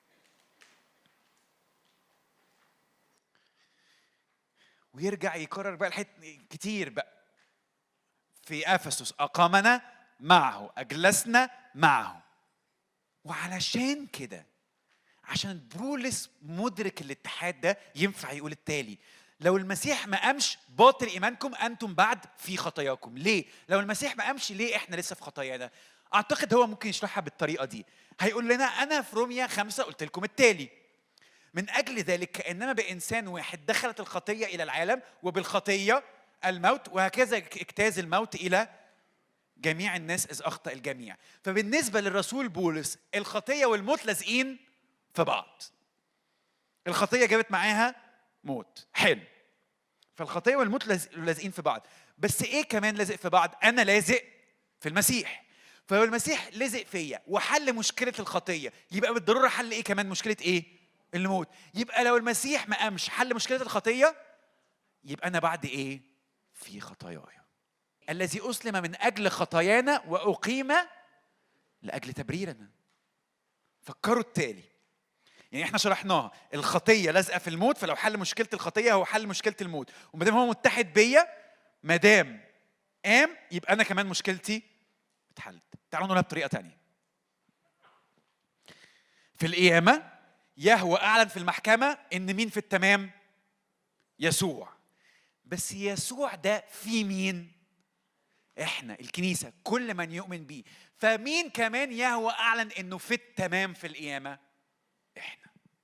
ويرجع يكرر بقى الحت كتير بقى في افسس اقامنا معه اجلسنا معه وعلشان كده عشان بولس مدرك الاتحاد ده ينفع يقول التالي لو المسيح ما قامش باطل ايمانكم انتم بعد في خطاياكم ليه لو المسيح ما قامش ليه احنا لسه في خطايانا اعتقد هو ممكن يشرحها بالطريقه دي هيقول لنا انا في روميا خمسة قلت لكم التالي من اجل ذلك كانما بانسان واحد دخلت الخطيه الى العالم وبالخطيه الموت وهكذا اجتاز الموت الى جميع الناس اذ اخطا الجميع فبالنسبه للرسول بولس الخطيه والموت لازقين في بعض الخطيه جابت معاها موت حلو فالخطيه والموت لازقين في بعض بس ايه كمان لازق في بعض انا لازق في المسيح فلو المسيح لزق فيا وحل مشكله الخطيه يبقى بالضروره حل ايه كمان مشكله ايه الموت يبقى لو المسيح ما قامش حل مشكله الخطيه يبقى انا بعد ايه في خطاياي الذي اسلم من اجل خطايانا واقيم لاجل تبريرنا فكروا التالي يعني احنا شرحناها الخطيه لازقه في الموت فلو حل مشكله الخطيه هو حل مشكله الموت وما دام هو متحد بيا ما دام قام يبقى انا كمان مشكلتي اتحلت تعالوا نقولها بطريقه تانية في القيامه يهوى اعلن في المحكمه ان مين في التمام يسوع بس يسوع ده في مين احنا الكنيسه كل من يؤمن بيه فمين كمان يهوى اعلن انه في التمام في القيامه احنا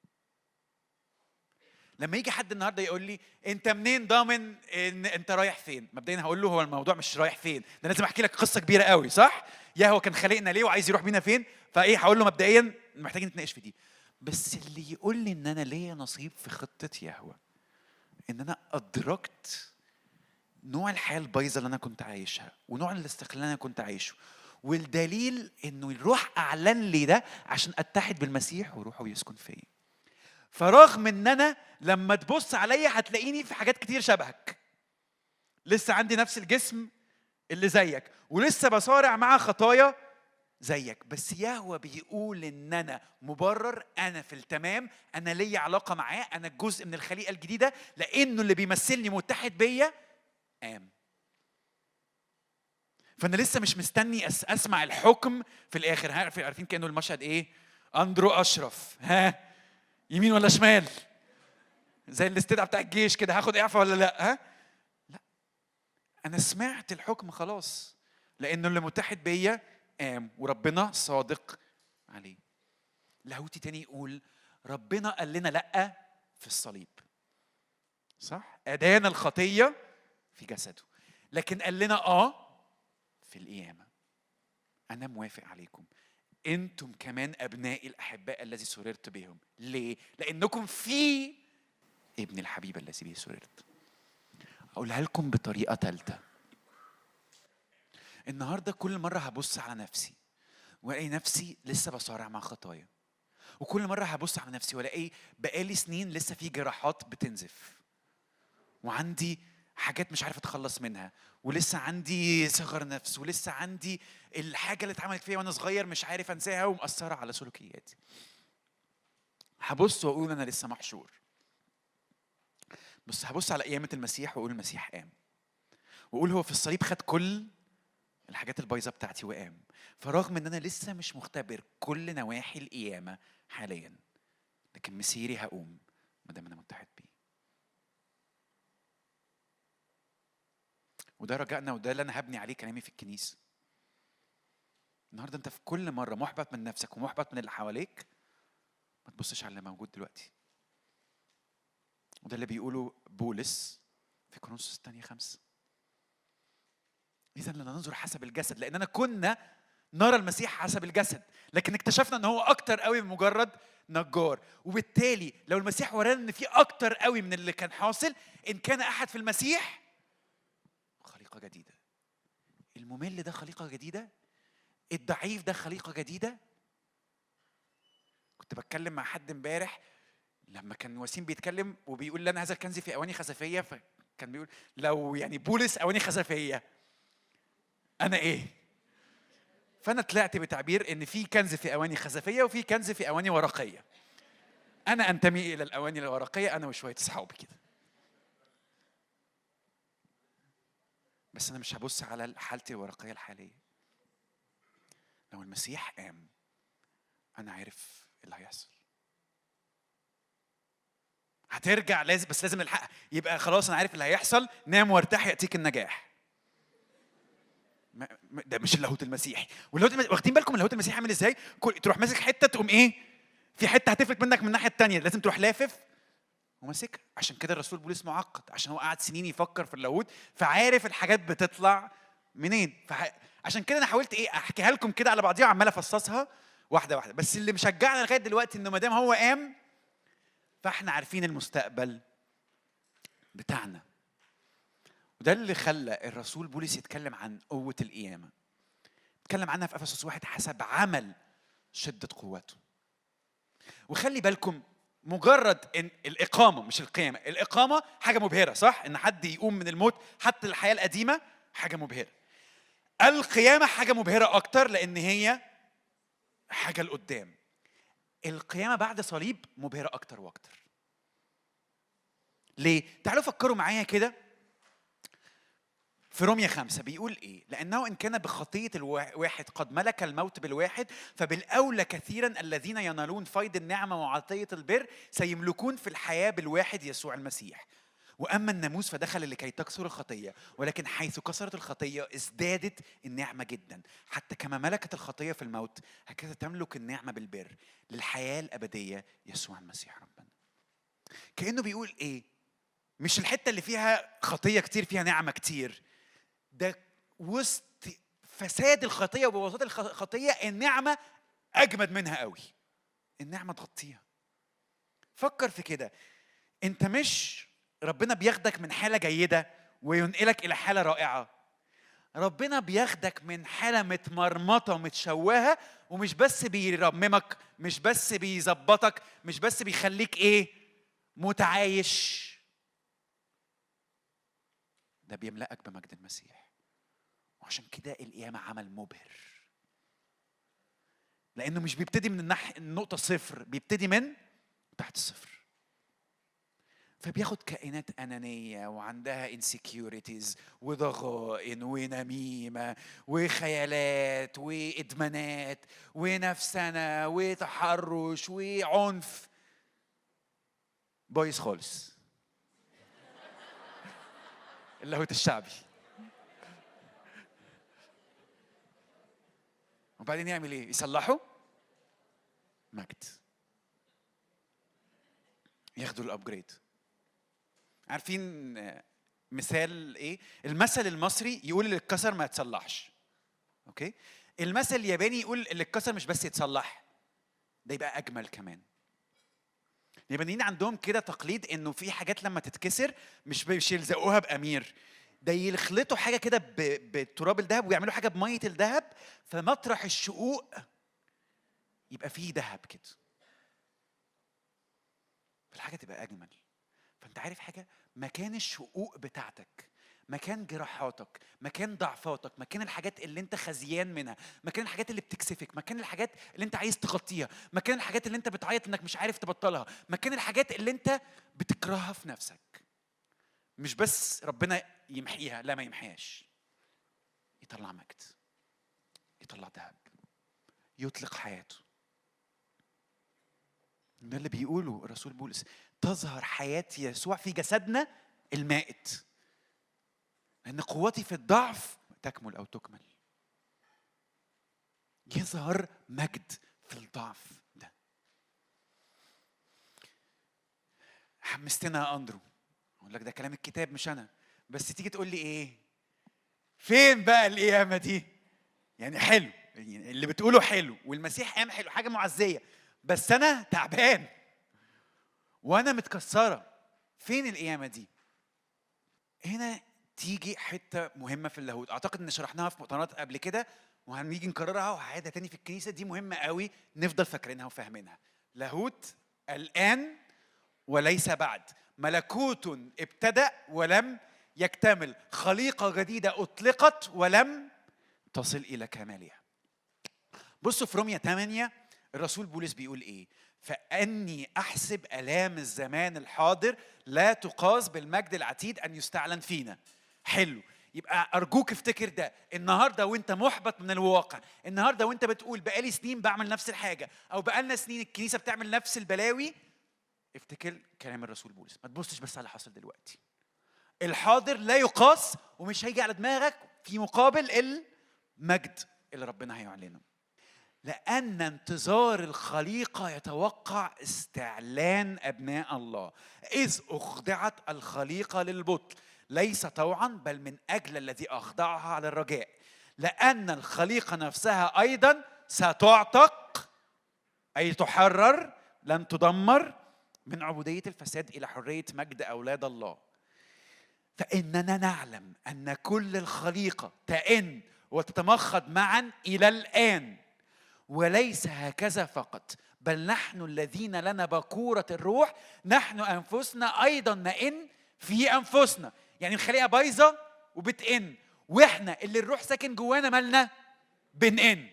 لما يجي حد النهارده يقول لي انت منين ضامن ان انت رايح فين مبدئيا هقول له هو الموضوع مش رايح فين ده لازم احكي لك قصه كبيره قوي صح يهوى كان خالقنا ليه وعايز يروح بينا فين فايه هقول له مبدئيا محتاجين نتناقش في دي بس اللي يقول لي ان انا ليا نصيب في خطه يهوى ان انا ادركت نوع الحياه البايظه اللي انا كنت عايشها ونوع الاستقلال اللي انا كنت عايشه والدليل انه الروح اعلن لي ده عشان اتحد بالمسيح وروحه يسكن فيا فرغم ان انا لما تبص عليا هتلاقيني في حاجات كتير شبهك لسه عندي نفس الجسم اللي زيك ولسه بصارع مع خطايا زيك بس يهوى بيقول ان انا مبرر انا في التمام انا ليا علاقه معاه انا جزء من الخليقه الجديده لانه اللي بيمثلني متحد بيا قام فانا لسه مش مستني أس اسمع الحكم في الاخر عارفين كانه المشهد ايه اندرو اشرف ها يمين ولا شمال زي الاستدعاء بتاع الجيش كده هاخد اعفاء ولا لا ها لا انا سمعت الحكم خلاص لانه اللي متحد بيا قام وربنا صادق عليه لاهوتي تاني يقول ربنا قال لنا لا في الصليب صح ادانا الخطيه في جسده لكن قال لنا اه في القيامه انا موافق عليكم انتم كمان ابنائي الاحباء الذي سررت بهم ليه لانكم في ابن الحبيب الذي به سررت اقولها لكم بطريقه ثالثه النهارده كل مره هبص على نفسي والاقي نفسي لسه بصارع مع خطايا وكل مره هبص على نفسي والاقي بقالي سنين لسه في جراحات بتنزف وعندي حاجات مش عارف اتخلص منها ولسه عندي صغر نفس ولسه عندي الحاجه اللي اتعملت فيا وانا صغير مش عارف انساها ومأثره على سلوكياتي هبص واقول انا لسه محشور بس هبص على قيامه المسيح واقول المسيح قام واقول هو في الصليب خد كل الحاجات البايظه بتاعتي وقام فرغم ان انا لسه مش مختبر كل نواحي القيامه حاليا لكن مسيري هقوم ما دام انا متحد بيه وده رجائنا وده اللي انا هبني عليه كلامي في الكنيسه النهارده انت في كل مره محبط من نفسك ومحبط من اللي حواليك ما تبصش على اللي موجود دلوقتي وده اللي بيقوله بولس في كورنثوس الثانيه خمسه اذا لا ننظر حسب الجسد لاننا كنا نرى المسيح حسب الجسد لكن اكتشفنا ان هو اكتر قوي من مجرد نجار وبالتالي لو المسيح ورانا ان في اكتر قوي من اللي كان حاصل ان كان احد في المسيح خليقه جديده الممل ده خليقه جديده الضعيف ده خليقه جديده كنت بتكلم مع حد امبارح لما كان وسيم بيتكلم وبيقول لنا هذا الكنز في اواني خزفيه كان بيقول لو يعني بولس اواني خزفيه انا ايه فانا طلعت بتعبير ان في كنز في اواني خزفيه وفي كنز في اواني ورقيه انا انتمي الى الاواني الورقيه انا وشويه اصحابي كده بس انا مش هبص على حالتي الورقيه الحاليه لو المسيح قام انا عارف اللي هيحصل هترجع لازم بس لازم نلحق يبقى خلاص انا عارف اللي هيحصل نام وارتاح ياتيك النجاح ده مش اللاهوت المسيحي واللاهوت المسيحي واخدين بالكم اللاهوت المسيحي عامل ازاي تروح ماسك حته تقوم ايه في حته هتفلت منك من الناحيه الثانيه لازم تروح لافف وماسكها عشان كده الرسول بولس معقد عشان هو قعد سنين يفكر في اللاهوت فعارف الحاجات بتطلع منين فح... عشان كده انا حاولت ايه احكيها لكم كده على بعضيها وعمال افصصها واحده واحده بس اللي مشجعنا لغايه دلوقتي انه ما دام هو قام فاحنا عارفين المستقبل بتاعنا وده اللي خلى الرسول بولس يتكلم عن قوة القيامة اتكلم عنها في أفسس واحد حسب عمل شدة قوته وخلي بالكم مجرد ان الاقامه مش القيامه الاقامه حاجه مبهره صح ان حد يقوم من الموت حتى الحياه القديمه حاجه مبهره القيامه حاجه مبهره اكتر لان هي حاجه لقدام القيامه بعد صليب مبهره اكتر واكتر ليه تعالوا فكروا معايا كده في رومية خمسة بيقول إيه؟ لأنه إن كان بخطية الواحد قد ملك الموت بالواحد فبالأولى كثيرا الذين ينالون فيض النعمة وعطية البر سيملكون في الحياة بالواحد يسوع المسيح. واما الناموس فدخل لكي تكسر الخطيه ولكن حيث كسرت الخطيه ازدادت النعمه جدا حتى كما ملكت الخطيه في الموت هكذا تملك النعمه بالبر للحياه الابديه يسوع المسيح ربنا كانه بيقول ايه مش الحته اللي فيها خطيه كتير فيها نعمه كتير ده وسط فساد الخطيه وبواسطه الخطيه النعمه اجمد منها قوي النعمه تغطيها فكر في كده انت مش ربنا بياخدك من حاله جيده وينقلك الى حاله رائعه ربنا بياخدك من حاله متمرمطه ومتشوهه ومش بس بيرممك مش بس بيظبطك مش بس بيخليك ايه متعايش ده بيملأك بمجد المسيح وعشان كده القيامة عمل مبهر لأنه مش بيبتدي من النح... النقطة صفر بيبتدي من تحت الصفر فبياخد كائنات أنانية وعندها انسكيورتيز وضغائن ونميمة وخيالات وإدمانات ونفسنة وتحرش وعنف بايظ خالص اللاهوت الشعبي وبعدين يعمل ايه يصلحوا مجد ياخدوا الابجريد عارفين مثال ايه المثل المصري يقول اللي اتكسر ما يتصلحش اوكي المثل الياباني يقول اللي اتكسر مش بس يتصلح ده يبقى اجمل كمان اليابانيين عندهم كده تقليد انه في حاجات لما تتكسر مش مش يلزقوها بامير ده يخلطوا حاجه كده بتراب الذهب ويعملوا حاجه بميه الذهب فمطرح الشقوق يبقى فيه ذهب كده فالحاجه تبقى اجمل فانت عارف حاجه مكان الشقوق بتاعتك مكان جراحاتك مكان ضعفاتك مكان الحاجات اللي انت خزيان منها مكان الحاجات اللي بتكسفك مكان الحاجات اللي انت عايز تغطيها مكان الحاجات اللي انت بتعيط انك مش عارف تبطلها مكان الحاجات اللي انت بتكرهها في نفسك مش بس ربنا يمحيها لا ما يمحيهاش يطلع مجد يطلع ذهب يطلق حياته ده اللي بيقوله الرسول بولس تظهر حياة يسوع في جسدنا المائت لأن قوتي في الضعف تكمل أو تكمل يظهر مجد في الضعف ده حمستنا يا أندرو أقول لك ده كلام الكتاب مش أنا بس تيجي تقول لي إيه فين بقى القيامة دي يعني حلو يعني اللي بتقوله حلو والمسيح قام حلو حاجة معزية بس أنا تعبان وأنا متكسرة فين القيامة دي هنا تيجي حته مهمه في اللاهوت اعتقد ان شرحناها في مؤتمرات قبل كده وهنيجي نكررها وهعيدها تاني في الكنيسه دي مهمه قوي نفضل فاكرينها وفاهمينها لاهوت الان وليس بعد ملكوت ابتدأ ولم يكتمل خليقة جديدة أطلقت ولم تصل إلى كمالها بصوا في رومية 8 الرسول بولس بيقول إيه فأني أحسب آلام الزمان الحاضر لا تقاس بالمجد العتيد أن يستعلن فينا حلو يبقى ارجوك افتكر ده النهارده وانت محبط من الواقع النهارده وانت بتقول بقالي سنين بعمل نفس الحاجه او بقالنا سنين الكنيسه بتعمل نفس البلاوي افتكر كلام الرسول بولس ما تبصش بس على اللي حاصل دلوقتي الحاضر لا يقاس ومش هيجي على دماغك في مقابل المجد اللي ربنا هيعلنه لأن انتظار الخليقة يتوقع استعلان أبناء الله إذ أخضعت الخليقة للبطل ليس طوعا بل من أجل الذي أخضعها على الرجاء لأن الخليقة نفسها أيضا ستعتق أي تحرر لن تدمر من عبودية الفساد إلى حرية مجد أولاد الله فإننا نعلم أن كل الخليقة تئن وتتمخض معا إلى الآن وليس هكذا فقط بل نحن الذين لنا بكورة الروح نحن أنفسنا أيضا نئن في أنفسنا يعني الخليقة بايظة وبتئن وإحنا اللي الروح ساكن جوانا مالنا بنئن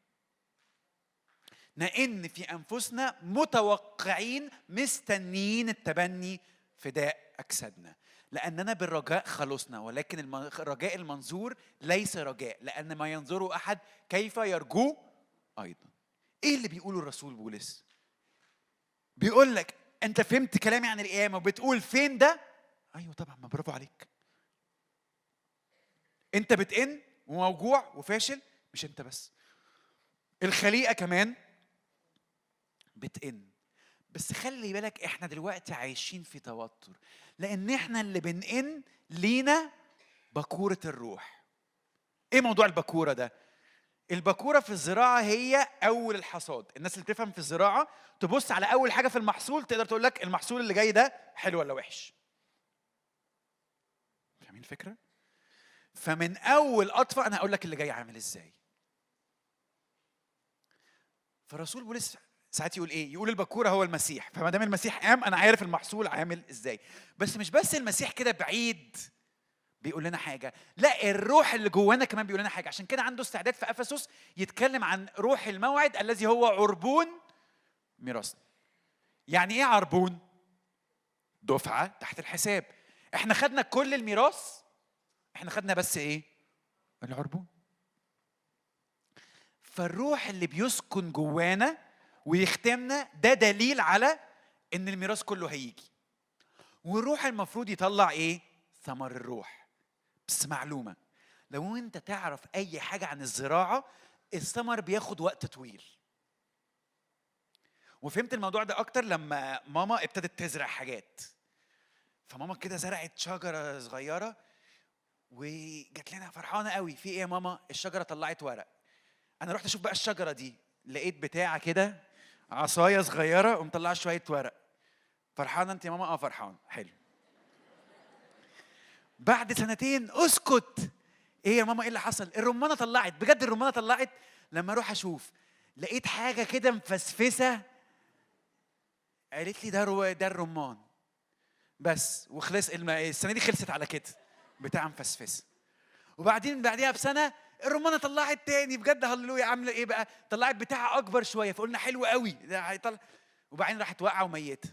نئن في أنفسنا متوقعين مستنيين التبني فداء أجسادنا لأننا بالرجاء خلصنا ولكن الرجاء المنظور ليس رجاء لأن ما ينظره أحد كيف يرجوه أيضا إيه اللي بيقوله الرسول بولس بيقول لك أنت فهمت كلامي عن القيامة وبتقول فين ده أيوة طبعا ما برافو عليك أنت بتئن وموجوع وفاشل مش أنت بس الخليقة كمان بتئن بس خلي بالك احنا دلوقتي عايشين في توتر لان احنا اللي بنئن لينا بكوره الروح ايه موضوع البكوره ده البكوره في الزراعه هي اول الحصاد الناس اللي بتفهم في الزراعه تبص على اول حاجه في المحصول تقدر تقول لك المحصول اللي جاي ده حلو ولا وحش فاهمين الفكره فمن اول قطفه انا هقول لك اللي جاي عامل ازاي فالرسول بولس ساعات يقول ايه يقول البكوره هو المسيح فما دام المسيح قام انا عارف المحصول عامل ازاي بس مش بس المسيح كده بعيد بيقول لنا حاجه لا الروح اللي جوانا كمان بيقول لنا حاجه عشان كده عنده استعداد في افسس يتكلم عن روح الموعد الذي هو عربون ميراثنا يعني ايه عربون دفعه تحت الحساب احنا خدنا كل الميراث احنا خدنا بس ايه العربون فالروح اللي بيسكن جوانا ويختمنا ده دليل على ان الميراث كله هيجي والروح المفروض يطلع ايه ثمر الروح بس معلومه لو انت تعرف اي حاجه عن الزراعه الثمر بياخد وقت طويل وفهمت الموضوع ده اكتر لما ماما ابتدت تزرع حاجات فماما كده زرعت شجره صغيره وجات لنا فرحانه قوي في ايه يا ماما الشجره طلعت ورق انا رحت اشوف بقى الشجره دي لقيت بتاعه كده عصايه صغيره ومطلعه شويه ورق فرحانه انت يا ماما اه فرحان حلو بعد سنتين اسكت ايه يا ماما ايه اللي حصل الرمانه طلعت بجد الرمانه طلعت لما اروح اشوف لقيت حاجه كده مفسفسه قالت لي ده رو... ده الرمان بس وخلص السنه دي خلصت على كده بتاع مفسفسه وبعدين بعديها بسنه الرمانه طلعت تاني بجد هللويا عامله ايه بقى طلعت بتاعها اكبر شويه فقلنا حلو قوي ده هيطلع وبعدين راحت واقعه وميته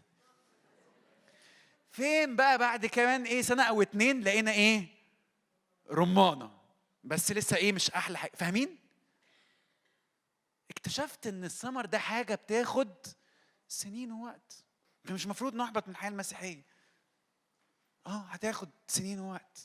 فين بقى بعد كمان ايه سنه او اتنين لقينا ايه رمانه بس لسه ايه مش احلى حاجه فاهمين اكتشفت ان الثمر ده حاجه بتاخد سنين ووقت فمش المفروض نحبط من الحياه المسيحيه اه هتاخد سنين ووقت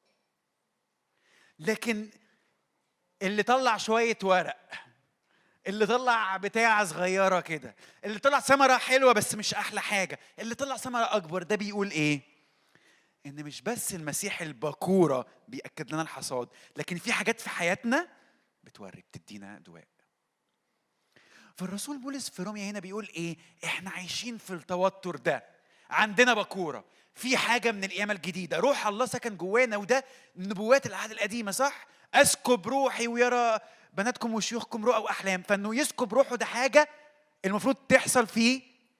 لكن اللي طلع شويه ورق اللي طلع بتاعه صغيره كده اللي طلع ثمره حلوه بس مش احلى حاجه اللي طلع ثمره اكبر ده بيقول ايه ان مش بس المسيح البكوره بياكد لنا الحصاد لكن في حاجات في حياتنا بتوري بتدينا دواء فالرسول بولس في روميا هنا بيقول ايه احنا عايشين في التوتر ده عندنا بكوره في حاجه من القيامه الجديده روح الله سكن جوانا وده نبوات العهد القديمه صح اسكب روحي ويرى بناتكم وشيوخكم رؤى واحلام فانه يسكب روحه ده حاجه المفروض تحصل في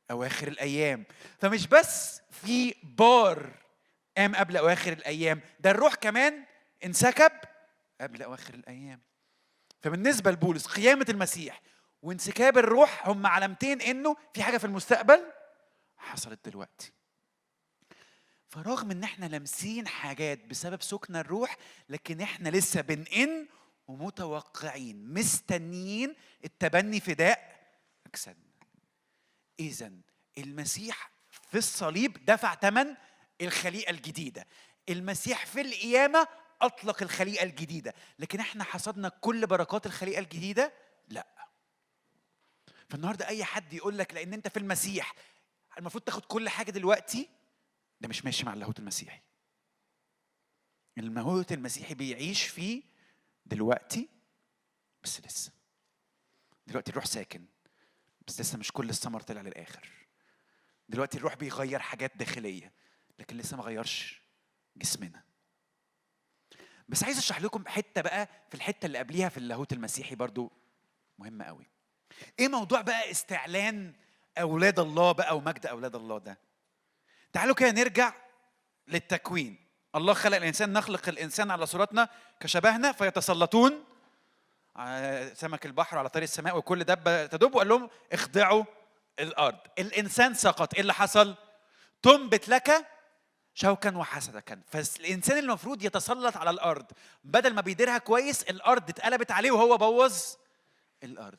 اواخر الايام فمش بس في بار قام قبل اواخر الايام ده الروح كمان انسكب قبل اواخر الايام فبالنسبه لبولس قيامه المسيح وانسكاب الروح هم علامتين انه في حاجه في المستقبل حصلت دلوقتي فرغم ان احنا لامسين حاجات بسبب سكن الروح لكن احنا لسه بنئن ومتوقعين مستنيين التبني فداء اجسادنا اذا المسيح في الصليب دفع ثمن الخليقه الجديده المسيح في القيامه اطلق الخليقه الجديده لكن احنا حصدنا كل بركات الخليقه الجديده لا فالنهارده اي حد يقول لك لان انت في المسيح المفروض تاخد كل حاجه دلوقتي ده مش ماشي مع اللاهوت المسيحي اللاهوت المسيحي بيعيش فيه دلوقتي بس لسه دلوقتي الروح ساكن بس لسه مش كل الثمر طلع للاخر دلوقتي الروح بيغير حاجات داخليه لكن لسه ما غيرش جسمنا بس عايز اشرح لكم حته بقى في الحته اللي قبليها في اللاهوت المسيحي برضو مهمه قوي ايه موضوع بقى استعلان اولاد الله بقى ومجد اولاد الله ده تعالوا كده نرجع للتكوين الله خلق الانسان نخلق الانسان على صورتنا كشبهنا فيتسلطون على سمك البحر على طريق السماء وكل دبه تدب وقال لهم اخضعوا الارض الانسان سقط ايه اللي حصل تنبت لك شوكا وحسدا فالانسان المفروض يتسلط على الارض بدل ما بيديرها كويس الارض اتقلبت عليه وهو بوظ الارض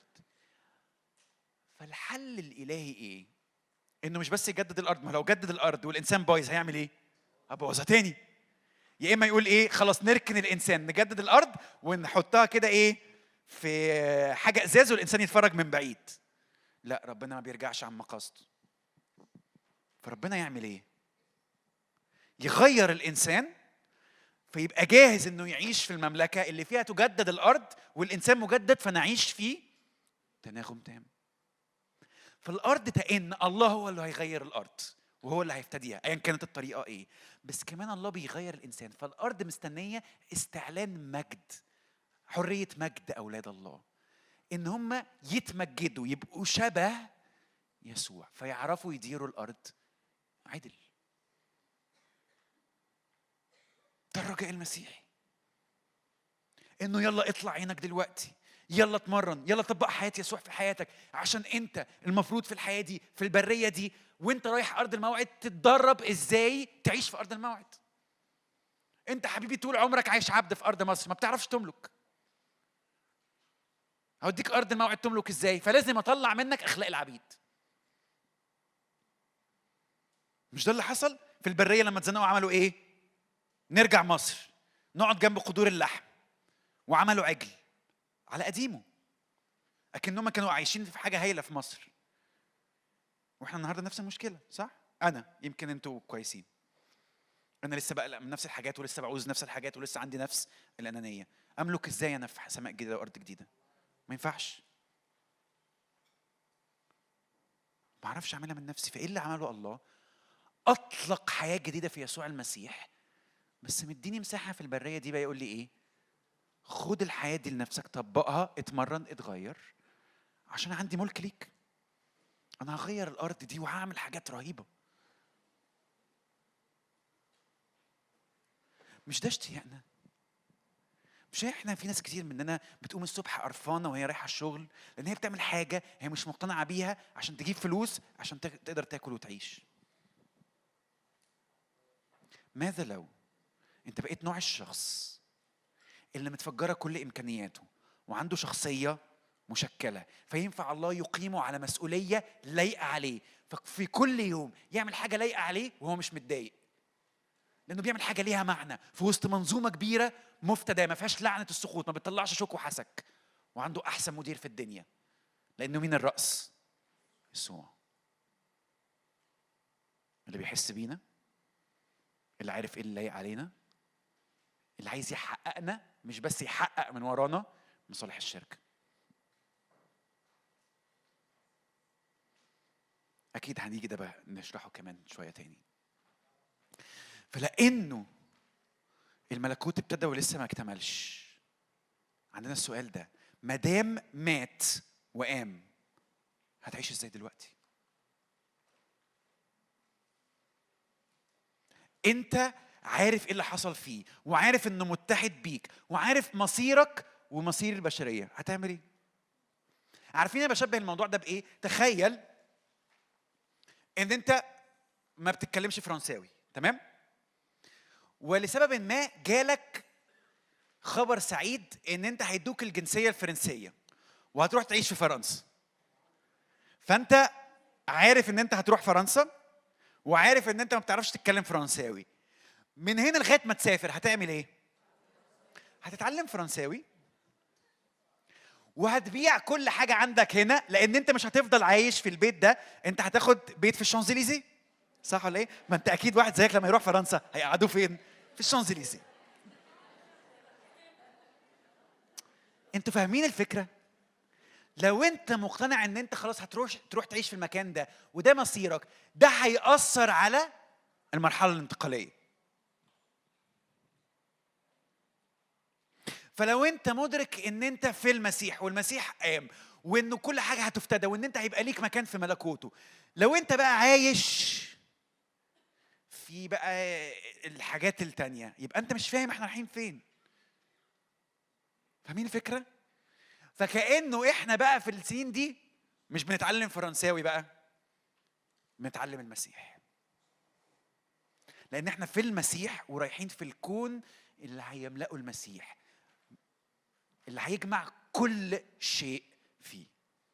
فالحل الالهي ايه انه مش بس يجدد الارض ما لو جدد الارض والانسان بايظ هيعمل ايه هبوظها تاني يا اما يقول ايه خلاص نركن الانسان نجدد الارض ونحطها كده ايه في حاجه ازاز والانسان يتفرج من بعيد لا ربنا ما بيرجعش عن مقاصده فربنا يعمل ايه يغير الانسان فيبقى جاهز انه يعيش في المملكه اللي فيها تجدد الارض والانسان مجدد فنعيش فيه تناغم تام فالارض تئن الله هو اللي هيغير الارض وهو اللي هيفتديها ايا كانت الطريقه ايه بس كمان الله بيغير الانسان فالارض مستنيه استعلان مجد حريه مجد اولاد الله ان هم يتمجدوا يبقوا شبه يسوع فيعرفوا يديروا الارض عدل ده الرجاء المسيحي انه يلا اطلع عينك دلوقتي يلا اتمرن يلا طبق حياه يسوع في حياتك عشان انت المفروض في الحياه دي في البريه دي وانت رايح ارض الموعد تتدرب ازاي تعيش في ارض الموعد انت حبيبي طول عمرك عايش عبد في ارض مصر ما بتعرفش تملك هوديك ارض الموعد تملك ازاي فلازم اطلع منك اخلاق العبيد مش ده اللي حصل في البريه لما اتزنقوا عملوا ايه نرجع مصر نقعد جنب قدور اللحم وعملوا عجل على قديمه اكنهم كانوا عايشين في حاجه هايله في مصر واحنا النهارده نفس المشكله صح انا يمكن انتوا كويسين انا لسه بقلق من نفس الحاجات ولسه بعوز نفس الحاجات ولسه عندي نفس الانانيه املك ازاي انا في سماء جديده وارض جديده ما ينفعش ما اعرفش اعملها من نفسي فايه اللي عمله الله اطلق حياه جديده في يسوع المسيح بس مديني مساحه في البريه دي بقى يقول لي ايه خد الحياه دي لنفسك طبقها اتمرن اتغير عشان عندي ملك ليك انا هغير الارض دي وهعمل حاجات رهيبه مش ده اشتياقنا مش احنا في ناس كتير مننا بتقوم الصبح قرفانه وهي رايحه الشغل لان هي بتعمل حاجه هي مش مقتنعه بيها عشان تجيب فلوس عشان تقدر تاكل وتعيش ماذا لو انت بقيت نوع الشخص اللي متفجره كل امكانياته وعنده شخصيه مشكله فينفع الله يقيمه على مسؤوليه لايقه عليه ففي كل يوم يعمل حاجه لايقه عليه وهو مش متضايق لانه بيعمل حاجه ليها معنى في وسط منظومه كبيره مفتدى ما فيهاش لعنه السقوط ما بتطلعش شوك وحسك وعنده احسن مدير في الدنيا لانه مين الراس يسوع اللي بيحس بينا اللي عارف ايه اللي لايق علينا اللي عايز يحققنا مش بس يحقق من ورانا مصالح الشركه اكيد هنيجي ده بقى نشرحه كمان شويه تاني فلانه الملكوت ابتدى ولسه ما اكتملش عندنا السؤال ده ما دام مات وقام هتعيش ازاي دلوقتي انت عارف ايه اللي حصل فيه وعارف انه متحد بيك وعارف مصيرك ومصير البشريه هتعمل ايه عارفين انا بشبه الموضوع ده بايه تخيل ان انت ما بتتكلمش فرنساوي تمام ولسبب ما جالك خبر سعيد ان انت هيدوك الجنسيه الفرنسيه وهتروح تعيش في فرنسا فانت عارف ان انت هتروح فرنسا وعارف ان انت ما بتعرفش تتكلم فرنساوي من هنا لغايه ما تسافر هتعمل ايه هتتعلم فرنساوي وهتبيع كل حاجه عندك هنا لان انت مش هتفضل عايش في البيت ده انت هتاخد بيت في الشانزليزيه صح ولا ايه ما انت اكيد واحد زيك لما يروح فرنسا هيقعدوه فين في الشانزليزيه انتوا فاهمين الفكره لو انت مقتنع ان انت خلاص هتروح تروح تعيش في المكان ده وده مصيرك ده هيأثر على المرحله الانتقاليه فلو انت مدرك ان انت في المسيح والمسيح قام وانه كل حاجه هتفتدى وان انت هيبقى ليك مكان في ملكوته لو انت بقى عايش في بقى الحاجات التانية يبقى انت مش فاهم احنا رايحين فين فاهمين الفكره فكانه احنا بقى في السين دي مش بنتعلم فرنساوي بقى بنتعلم المسيح لان احنا في المسيح ورايحين في الكون اللي هيملأه المسيح اللي هيجمع كل شيء فيه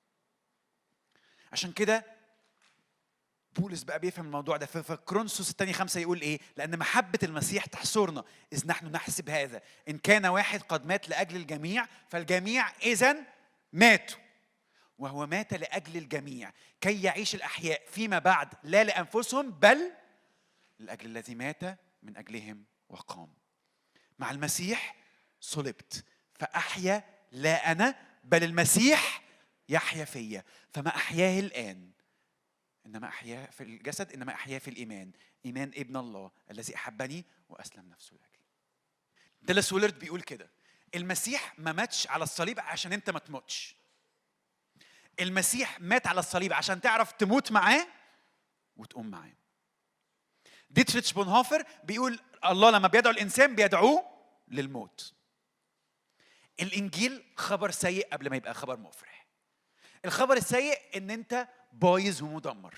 عشان كده بولس بقى بيفهم الموضوع ده في كرونسوس الثاني خمسة يقول ايه لأن محبة المسيح تحصرنا إذ نحن نحسب هذا إن كان واحد قد مات لأجل الجميع فالجميع إذا ماتوا وهو مات لأجل الجميع كي يعيش الأحياء فيما بعد لا لأنفسهم بل لأجل الذي مات من أجلهم وقام مع المسيح صلبت فأحيا لا أنا بل المسيح يحيا فيا فما أحياه الآن إنما أحياه في الجسد إنما أحياه في الإيمان إيمان ابن الله الذي أحبني وأسلم نفسه لأجلي ديلاس ويلرد بيقول كده المسيح ما ماتش على الصليب عشان أنت ما تموتش المسيح مات على الصليب عشان تعرف تموت معاه وتقوم معاه ديتريتش بونهوفر بيقول الله لما بيدعو الانسان بيدعوه للموت الانجيل خبر سيء قبل ما يبقى خبر مفرح الخبر السيء ان انت بايظ ومدمر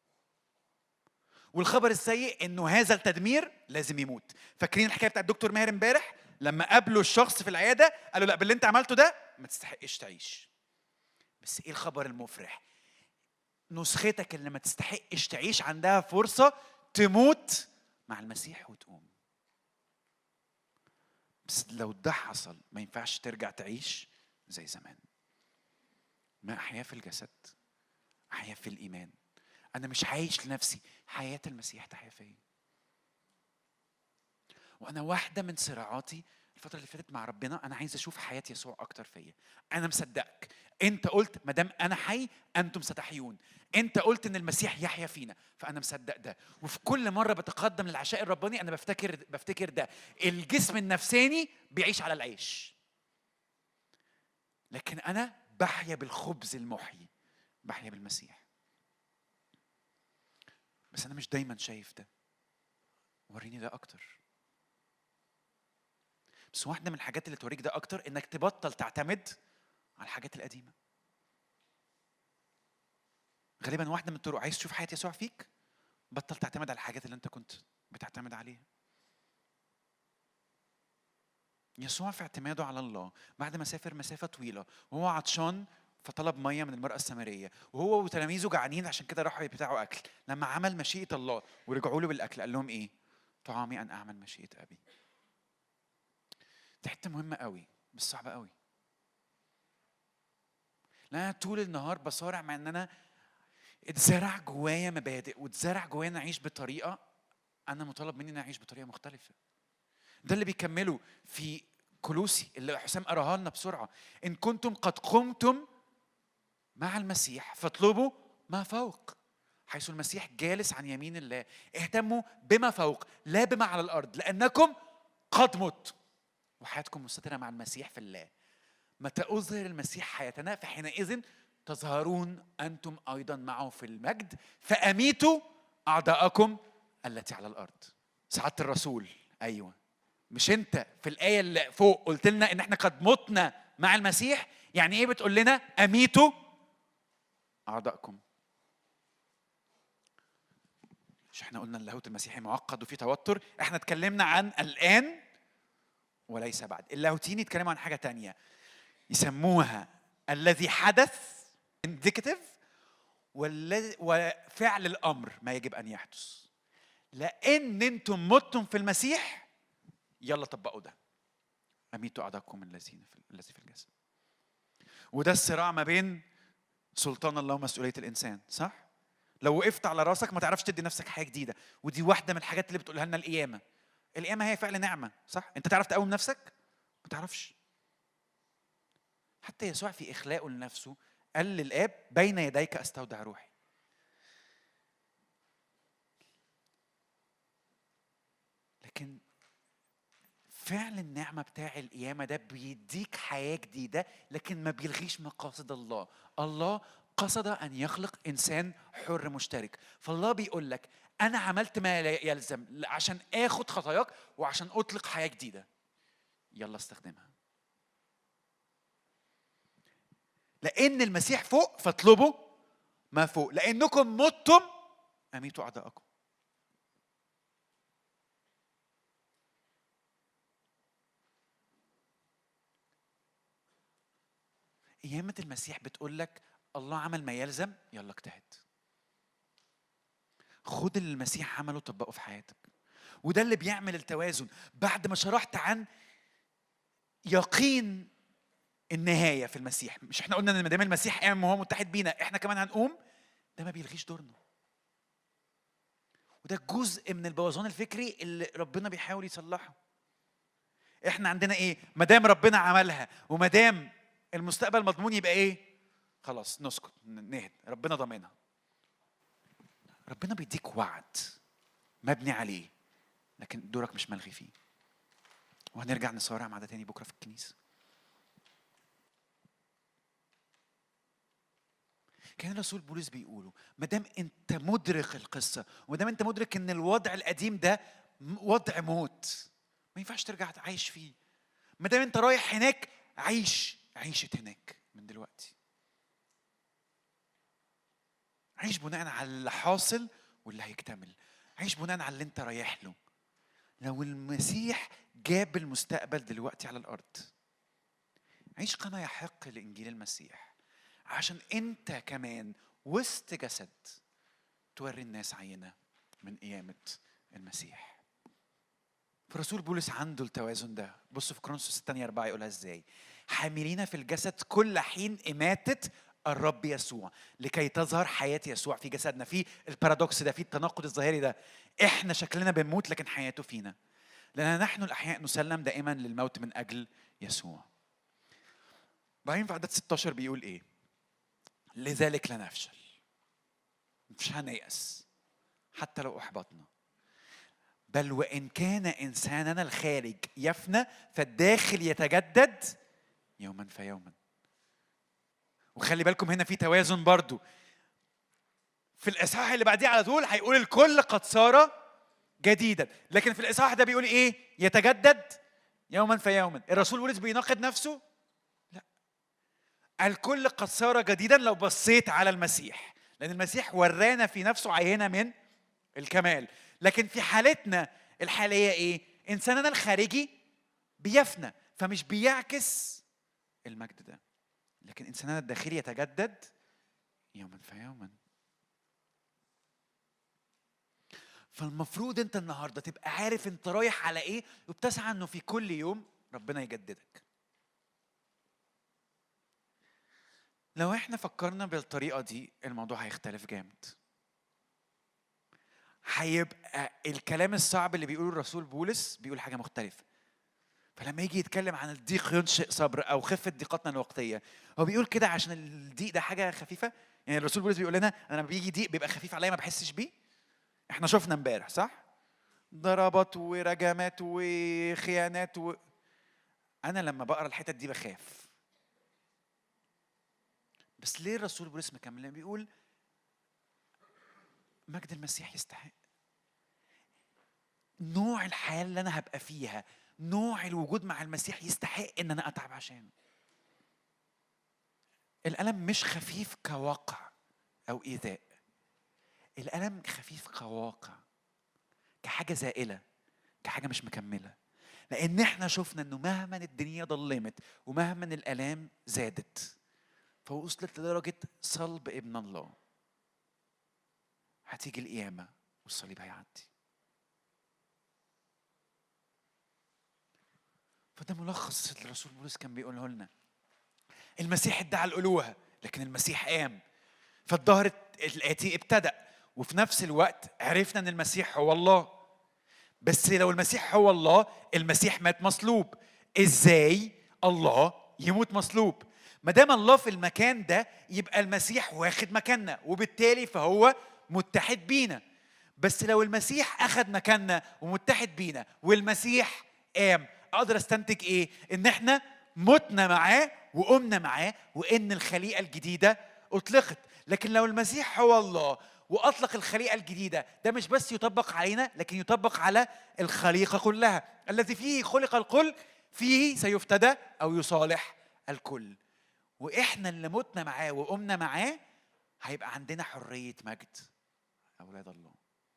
والخبر السيء انه هذا التدمير لازم يموت فاكرين الحكايه بتاعت الدكتور ماهر امبارح لما قابلوا الشخص في العياده قالوا لا باللي انت عملته ده ما تستحقش تعيش بس ايه الخبر المفرح نسختك اللي ما تستحقش تعيش عندها فرصه تموت مع المسيح وتقوم بس لو ده حصل ما ينفعش ترجع تعيش زي زمان ما أحيا في الجسد أحيا في الإيمان أنا مش عايش لنفسي حياة المسيح تحيا فيا وأنا واحدة من صراعاتي الفترة اللي فاتت مع ربنا أنا عايز أشوف حياة يسوع أكتر فيا أنا مصدقك أنت قلت ما دام أنا حي أنتم ستحيون أنت قلت إن المسيح يحيا فينا فأنا مصدق ده وفي كل مرة بتقدم للعشاء الرباني أنا بفتكر بفتكر ده الجسم النفساني بيعيش على العيش لكن أنا بحيا بالخبز المحيي بحيا بالمسيح بس أنا مش دايما شايف ده وريني ده أكتر بس واحدة من الحاجات اللي توريك ده أكتر إنك تبطل تعتمد على الحاجات القديمة غالبا واحدة من الطرق عايز تشوف حياة يسوع فيك بطل تعتمد على الحاجات اللي أنت كنت بتعتمد عليها يسوع في اعتماده على الله بعد ما سافر مسافة طويلة وهو عطشان فطلب ميه من المرأة السامرية وهو وتلاميذه جعانين عشان كده راحوا يبتاعوا أكل لما عمل مشيئة الله ورجعوا له بالأكل قال لهم إيه؟ طعامي أن أعمل مشيئة أبي دي حته مهمه قوي بس صعبه قوي لان انا طول النهار بصارع مع ان انا اتزرع جوايا مبادئ واتزرع جوايا ان اعيش بطريقه انا مطالب مني ان اعيش بطريقه مختلفه ده اللي بيكمله في كلوسي اللي حسام قراها لنا بسرعه ان كنتم قد قمتم مع المسيح فاطلبوا ما فوق حيث المسيح جالس عن يمين الله اهتموا بما فوق لا بما على الارض لانكم قد مت وحياتكم مستترة مع المسيح في الله متى أظهر المسيح حياتنا فحينئذ تظهرون أنتم أيضا معه في المجد فأميتوا أعداءكم التي على الأرض سعاده الرسول ايوه مش انت في الايه اللي فوق قلت لنا ان احنا قد متنا مع المسيح يعني ايه بتقول لنا اميتوا اعضائكم مش احنا قلنا اللاهوت المسيحي معقد وفيه توتر احنا اتكلمنا عن الان وليس بعد اللاهوتيين يتكلموا عن حاجه تانية يسموها الذي حدث indicative والذي وفعل الامر ما يجب ان يحدث لان انتم متم في المسيح يلا طبقوا ده اميتوا اعضاءكم الذين في الذي في الجسد وده الصراع ما بين سلطان الله ومسؤوليه الانسان صح لو وقفت على راسك ما تعرفش تدي نفسك حاجه جديده ودي واحده من الحاجات اللي بتقولها لنا القيامه القيامه هي فعل نعمه صح انت تعرف تقوم نفسك ما تعرفش حتى يسوع في اخلاقه لنفسه قال للاب بين يديك استودع روحي لكن فعل النعمة بتاع القيامة ده بيديك حياة جديدة لكن ما بيلغيش مقاصد الله الله قصد أن يخلق إنسان حر مشترك فالله بيقول لك أنا عملت ما يلزم عشان آخد خطاياك وعشان أطلق حياة جديدة يلا استخدمها لأن المسيح فوق فاطلبوا ما فوق لأنكم متم أميتوا أعداءكم قيامة المسيح بتقول لك الله عمل ما يلزم يلا اجتهد خد اللي المسيح عمله طبقه في حياتك وده اللي بيعمل التوازن بعد ما شرحت عن يقين النهايه في المسيح مش احنا قلنا ان ما دام المسيح قام وهو متحد بينا احنا كمان هنقوم ده ما بيلغيش دورنا وده جزء من البوظان الفكري اللي ربنا بيحاول يصلحه احنا عندنا ايه ما دام ربنا عملها وما دام المستقبل مضمون يبقى ايه خلاص نسكت نهد ربنا ضامنها ربنا بيديك وعد مبني عليه لكن دورك مش ملغي فيه وهنرجع نصارع مع ده تاني بكره في الكنيسه كان الرسول بولس بيقولوا ما دام انت مدرك القصه وما دام انت مدرك ان الوضع القديم ده وضع موت ما ينفعش ترجع تعيش فيه ما دام انت رايح هناك عيش عيشة هناك من دلوقتي عيش بناء على اللي حاصل واللي هيكتمل عيش بناء على اللي انت رايح له لو المسيح جاب المستقبل دلوقتي على الارض عيش كما يحق لانجيل المسيح عشان انت كمان وسط جسد توري الناس عينه من قيامه المسيح فرسول بولس عنده التوازن ده بصوا في كرونسوس الثانية أربعة يقولها إزاي حاملين في الجسد كل حين إماتة الرب يسوع لكي تظهر حياة يسوع في جسدنا في البارادوكس ده في التناقض الظاهري ده احنا شكلنا بنموت لكن حياته فينا لأن نحن الأحياء نسلم دائما للموت من أجل يسوع بعدين في عدد 16 بيقول إيه لذلك لا نفشل مش هنيأس حتى لو أحبطنا بل وإن كان إنساننا الخارج يفنى فالداخل يتجدد يوما فيوما وخلي بالكم هنا في توازن برضو في الإصحاح اللي بعديه على طول هيقول الكل قد صار جديدا لكن في الإصحاح ده بيقول إيه يتجدد يوما فيوما الرسول بولس بيناقض نفسه لا الكل قد صار جديدا لو بصيت على المسيح لأن المسيح ورانا في نفسه عينة من الكمال لكن في حالتنا الحالية إيه؟ إنساننا الخارجي بيفنى فمش بيعكس المجد ده لكن إنساننا الداخلي يتجدد يوما فيوما فالمفروض انت النهارده تبقى عارف انت رايح على ايه وبتسعى انه في كل يوم ربنا يجددك لو احنا فكرنا بالطريقه دي الموضوع هيختلف جامد هيبقى الكلام الصعب اللي بيقوله الرسول بولس بيقول حاجه مختلفه فلما يجي يتكلم عن الضيق ينشئ صبر او خفه ضيقتنا الوقتيه هو بيقول كده عشان الضيق ده حاجه خفيفه يعني الرسول بولس بيقول لنا انا لما بيجي ضيق بيبقى خفيف عليا ما بحسش بيه احنا شفنا امبارح صح ضربات ورجمات وخيانات و... انا لما بقرا الحتت دي بخاف بس ليه الرسول بولس مكمل بيقول مجد المسيح يستحق نوع الحياه اللي انا هبقى فيها نوع الوجود مع المسيح يستحق ان انا اتعب عشانه الالم مش خفيف كواقع او ايذاء الالم خفيف كواقع كحاجه زائله كحاجه مش مكمله لان احنا شفنا انه مهما الدنيا ضلمت ومهما الالام زادت فوصلت لدرجه صلب ابن الله هتيجي القيامه والصليب هيعدي فده ملخص اللي الرسول بولس كان بيقوله لنا المسيح ادعى الالوهه لكن المسيح قام فالظهر الاتي ابتدأ وفي نفس الوقت عرفنا ان المسيح هو الله بس لو المسيح هو الله المسيح مات مصلوب ازاي الله يموت مصلوب ما دام الله في المكان ده يبقى المسيح واخد مكاننا وبالتالي فهو متحد بينا بس لو المسيح اخذ مكاننا ومتحد بينا والمسيح قام اقدر استنتج ايه ان احنا متنا معاه وقمنا معاه وان الخليقه الجديده اطلقت لكن لو المسيح هو الله واطلق الخليقه الجديده ده مش بس يطبق علينا لكن يطبق على الخليقه كلها الذي فيه خلق الكل فيه سيفتدى او يصالح الكل واحنا اللي متنا معاه وقمنا معاه هيبقى عندنا حريه مجد اولاد الله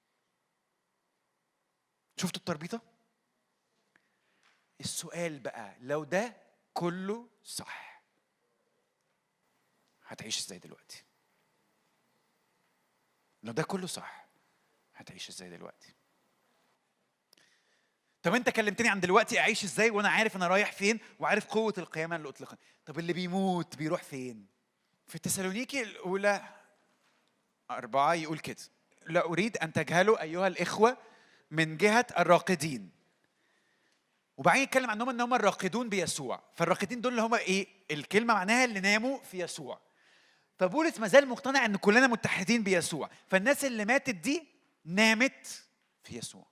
شفتوا التربيطه السؤال بقى لو ده كله صح هتعيش ازاي دلوقتي لو ده كله صح هتعيش ازاي دلوقتي طب انت كلمتني عن دلوقتي اعيش ازاي وانا عارف انا رايح فين وعارف قوه القيامه اللي اطلقت طب اللي بيموت بيروح فين في تسالونيكي الاولى أربعة يقول كده لا أريد أن تجهلوا أيها الإخوة من جهة الراقدين وبعدين يتكلم عنهم ان هم الراقدون بيسوع فالراقدين دول اللي هم ايه الكلمه معناها اللي ناموا في يسوع فبولس ما زال مقتنع ان كلنا متحدين بيسوع فالناس اللي ماتت دي نامت في يسوع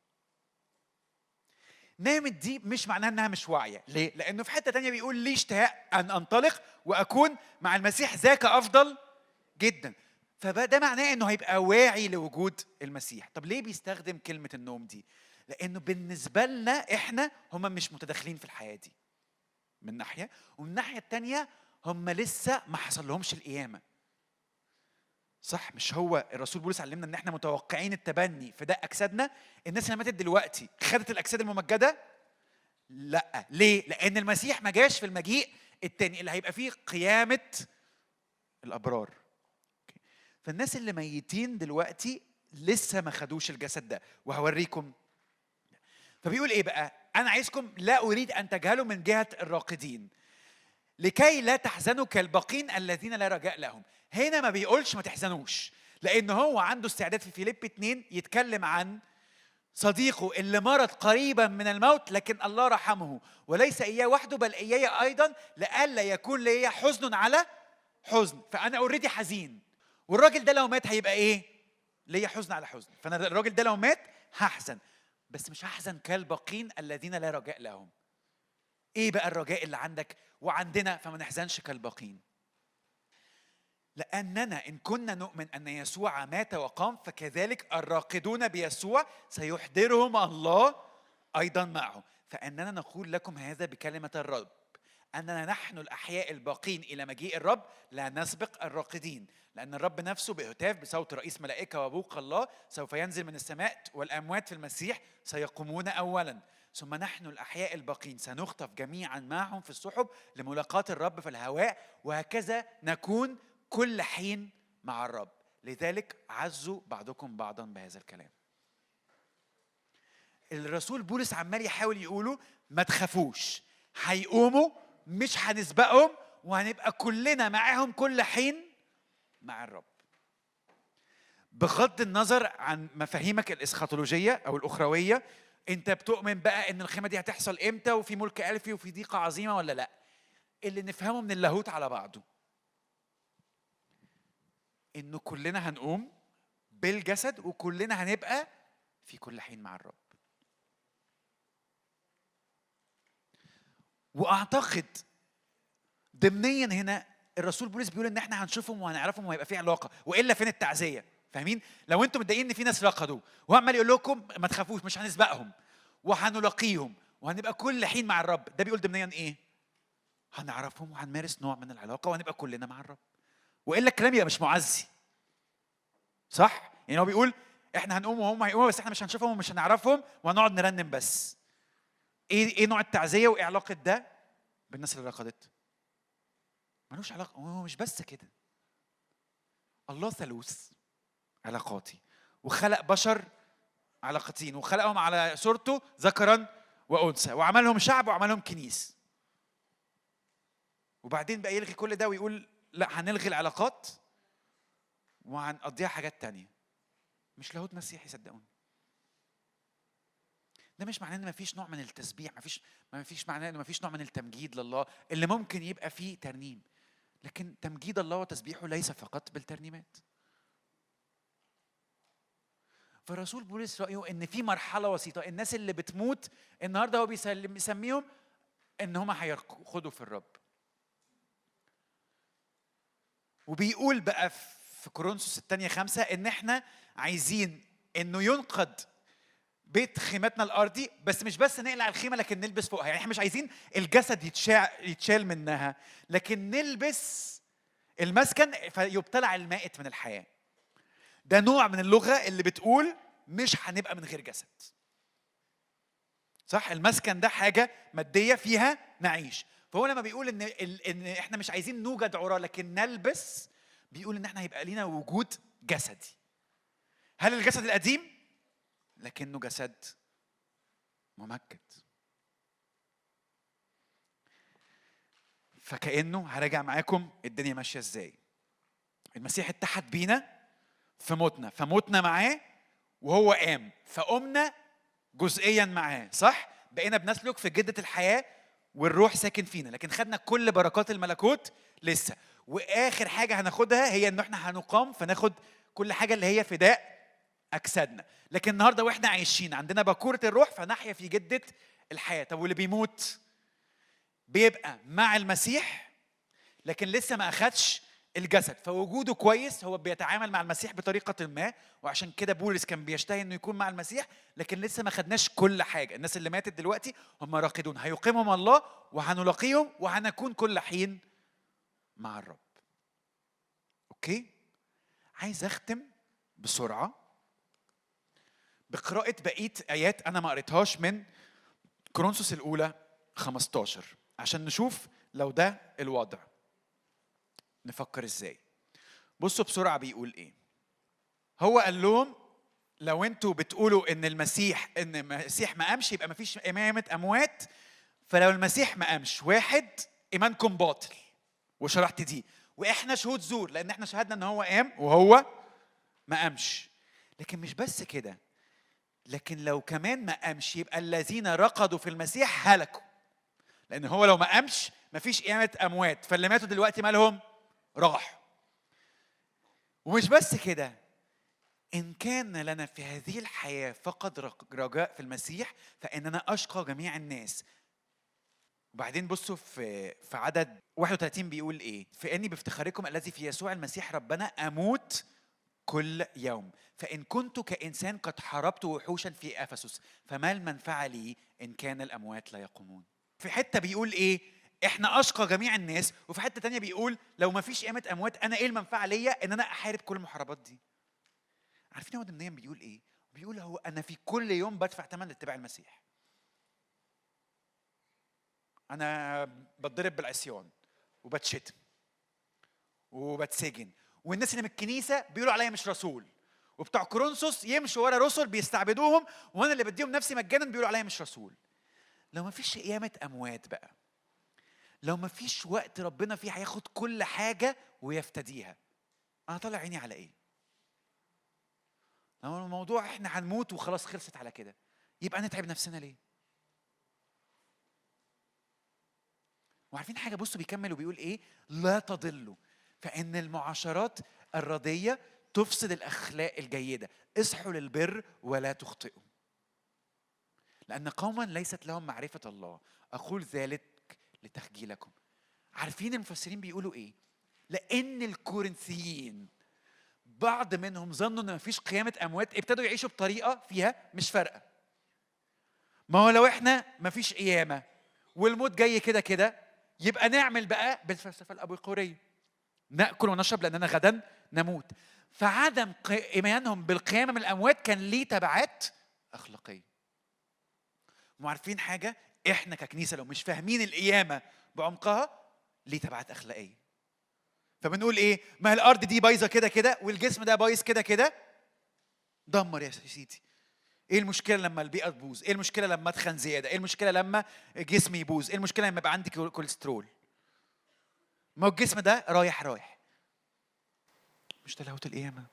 نامت دي مش معناها انها مش واعيه ليه لانه في حته تانية بيقول لي اشتهاء ان انطلق واكون مع المسيح ذاك افضل جدا فده معناه انه هيبقى واعي لوجود المسيح طب ليه بيستخدم كلمه النوم دي لانه بالنسبه لنا احنا هم مش متداخلين في الحياه دي من ناحيه ومن الناحيه الثانيه هم لسه ما حصل لهمش القيامه صح مش هو الرسول بولس علمنا ان احنا متوقعين التبني فده اجسادنا الناس اللي ماتت دلوقتي خدت الاجساد الممجده لا ليه لان المسيح ما جاش في المجيء التاني اللي هيبقى فيه قيامه الابرار فالناس اللي ميتين دلوقتي لسه ما خدوش الجسد ده وهوريكم فبيقول ايه بقى انا عايزكم لا اريد ان تجهلوا من جهه الراقدين لكي لا تحزنوا كالباقين الذين لا رجاء لهم هنا ما بيقولش ما تحزنوش لان هو عنده استعداد في فيليب 2 يتكلم عن صديقه اللي مرض قريبا من الموت لكن الله رحمه وليس اياه وحده بل اياي ايضا لئلا يكون لي حزن على حزن فانا اوريدي حزين والراجل ده لو مات هيبقى ايه ليا حزن على حزن فانا الراجل ده لو مات هحزن بس مش هحزن كالباقين الذين لا رجاء لهم ايه بقى الرجاء اللي عندك وعندنا فما نحزنش كالباقين لأننا إن كنا نؤمن أن يسوع مات وقام فكذلك الراقدون بيسوع سيحضرهم الله أيضا معه فأننا نقول لكم هذا بكلمة الرب أننا نحن الأحياء الباقين إلى مجيء الرب لا نسبق الراقدين لأن الرب نفسه بهتاف بصوت رئيس ملائكة وبوق الله سوف ينزل من السماء والأموات في المسيح سيقومون أولا ثم نحن الأحياء الباقين سنخطف جميعا معهم في السحب لملاقاة الرب في الهواء وهكذا نكون كل حين مع الرب لذلك عزوا بعضكم بعضا بهذا الكلام الرسول بولس عمال يحاول يقوله ما تخافوش هيقوموا مش هنسبقهم وهنبقى كلنا معاهم كل حين مع الرب بغض النظر عن مفاهيمك الاسخاتولوجيه او الاخرويه انت بتؤمن بقى ان الخيمه دي هتحصل امتى وفي ملك الفي وفي ضيقه عظيمه ولا لا اللي نفهمه من اللاهوت على بعضه انه كلنا هنقوم بالجسد وكلنا هنبقى في كل حين مع الرب واعتقد ضمنيا هنا الرسول بولس بيقول ان احنا هنشوفهم وهنعرفهم وهيبقى في علاقه والا فين التعزيه فاهمين لو انتم متضايقين ان في ناس رقدوا وهو عمال يقول لكم ما تخافوش مش هنسبقهم وهنلاقيهم وهنبقى كل حين مع الرب ده بيقول ضمنيا ايه هنعرفهم وهنمارس نوع من العلاقه وهنبقى كلنا مع الرب والا الكلام يبقى مش معزي صح يعني هو بيقول احنا هنقوم وهم هيقوموا بس احنا مش هنشوفهم ومش هنعرفهم وهنقعد نرنم بس ايه ايه نوع التعزيه وايه علاقه ده بالناس اللي رقدت ملوش علاقه هو مش بس كده الله ثالوث علاقاتي وخلق بشر علاقتين وخلقهم على صورته ذكرا وانثى وعملهم شعب وعملهم كنيس وبعدين بقى يلغي كل ده ويقول لا هنلغي العلاقات وهنقضيها حاجات تانية مش لاهوت مسيحي صدقوني ده مش معناه ان مفيش نوع من التسبيح مفيش مفيش معناه ان مفيش نوع من التمجيد لله اللي ممكن يبقى فيه ترنيم لكن تمجيد الله وتسبيحه ليس فقط بالترنيمات فالرسول بولس رايه ان في مرحله وسيطه الناس اللي بتموت النهارده هو بيسلم بيسميهم ان هم هياخدوا في الرب وبيقول بقى في كورنثوس الثانيه خمسة ان احنا عايزين انه ينقض بيت خيمتنا الارضي بس مش بس نقلع الخيمه لكن نلبس فوقها يعني احنا مش عايزين الجسد يتشال يتشال منها لكن نلبس المسكن فيبتلع المائت من الحياه ده نوع من اللغه اللي بتقول مش هنبقى من غير جسد صح المسكن ده حاجه ماديه فيها نعيش فهو لما بيقول ان ان احنا مش عايزين نوجد عراه لكن نلبس بيقول ان احنا هيبقى لينا وجود جسدي هل الجسد القديم لكنه جسد ممجد فكانه هراجع معاكم الدنيا ماشيه ازاي المسيح اتحد بينا في موتنا فموتنا معاه وهو قام فقمنا جزئيا معاه صح بقينا بنسلك في جده الحياه والروح ساكن فينا لكن خدنا كل بركات الملكوت لسه واخر حاجه هناخدها هي ان احنا هنقام فناخد كل حاجه اللي هي فداء اجسادنا لكن النهارده واحنا عايشين عندنا بكوره الروح فنحيا في جده الحياه طب واللي بيموت بيبقى مع المسيح لكن لسه ما اخدش الجسد فوجوده كويس هو بيتعامل مع المسيح بطريقة ما وعشان كده بولس كان بيشتهي انه يكون مع المسيح لكن لسه ما خدناش كل حاجة الناس اللي ماتت دلوقتي هم راقدون هيقيمهم الله وهنلاقيهم وهنكون كل حين مع الرب اوكي عايز اختم بسرعة بقراءة بقية آيات أنا ما قريتهاش من كورنثوس الأولى 15 عشان نشوف لو ده الوضع نفكر ازاي بصوا بسرعه بيقول ايه هو قال لهم لو انتوا بتقولوا ان المسيح ان المسيح ما قامش يبقى ما فيش امامه اموات فلو المسيح ما قامش واحد ايمانكم باطل وشرحت دي واحنا شهود زور لان احنا شهدنا ان هو قام وهو ما قامش لكن مش بس كده لكن لو كمان ما قامش يبقى الذين رقدوا في المسيح هلكوا لان هو لو ما قامش ما فيش قيامه اموات فاللي ماتوا دلوقتي مالهم راح ومش بس كده إن كان لنا في هذه الحياة فقط رجاء في المسيح فإننا أشقى جميع الناس وبعدين بصوا في في عدد 31 بيقول ايه؟ فاني بافتخاركم الذي في يسوع المسيح ربنا اموت كل يوم فان كنت كانسان قد حاربت وحوشا في افسس فما المنفعه لي ان كان الاموات لا يقومون؟ في حته بيقول ايه؟ احنا اشقى جميع الناس وفي حته تانية بيقول لو ما فيش قيامه اموات انا ايه المنفعه ليا ان انا احارب كل المحاربات دي عارفين هو ضمنيا بيقول ايه بيقول هو انا في كل يوم بدفع ثمن لاتباع المسيح انا بتضرب بالعصيان وبتشتم وبتسجن والناس اللي من الكنيسه بيقولوا عليا مش رسول وبتوع كورنثوس يمشوا ورا رسل بيستعبدوهم وانا اللي بديهم نفسي مجانا بيقولوا عليا مش رسول لو ما فيش قيامه اموات بقى لو ما فيش وقت ربنا فيه هياخد كل حاجة ويفتديها أنا طالع عيني على إيه؟ لو الموضوع إحنا هنموت وخلاص خلصت على كده يبقى نتعب نفسنا ليه؟ وعارفين حاجة بصوا بيكمل وبيقول إيه؟ لا تضلوا فإن المعاشرات الردية تفسد الأخلاق الجيدة اصحوا للبر ولا تخطئوا لأن قوما ليست لهم معرفة الله أقول ذلك لتخجيلكم عارفين المفسرين بيقولوا ايه لان الكورنثيين بعض منهم ظنوا ان مفيش قيامه اموات ابتدوا يعيشوا بطريقه فيها مش فارقه ما هو لو احنا مفيش قيامه والموت جاي كده كده يبقى نعمل بقى بالفلسفه الابيقوريه ناكل ونشرب لاننا غدا نموت فعدم ايمانهم بالقيامه من الاموات كان ليه تبعات اخلاقيه وعارفين حاجه احنا ككنيسه لو مش فاهمين القيامه بعمقها ليه تبعات اخلاقيه فبنقول ايه ما الارض دي بايظه كده كده والجسم ده بايظ كده كده دمر يا سيدي ايه المشكله لما البيئه تبوظ ايه المشكله لما اتخن زياده ايه المشكله لما جسمي يبوظ ايه المشكله لما يبقى عندي كوليسترول ما هو الجسم ده رايح رايح مش ده لاهوت القيامه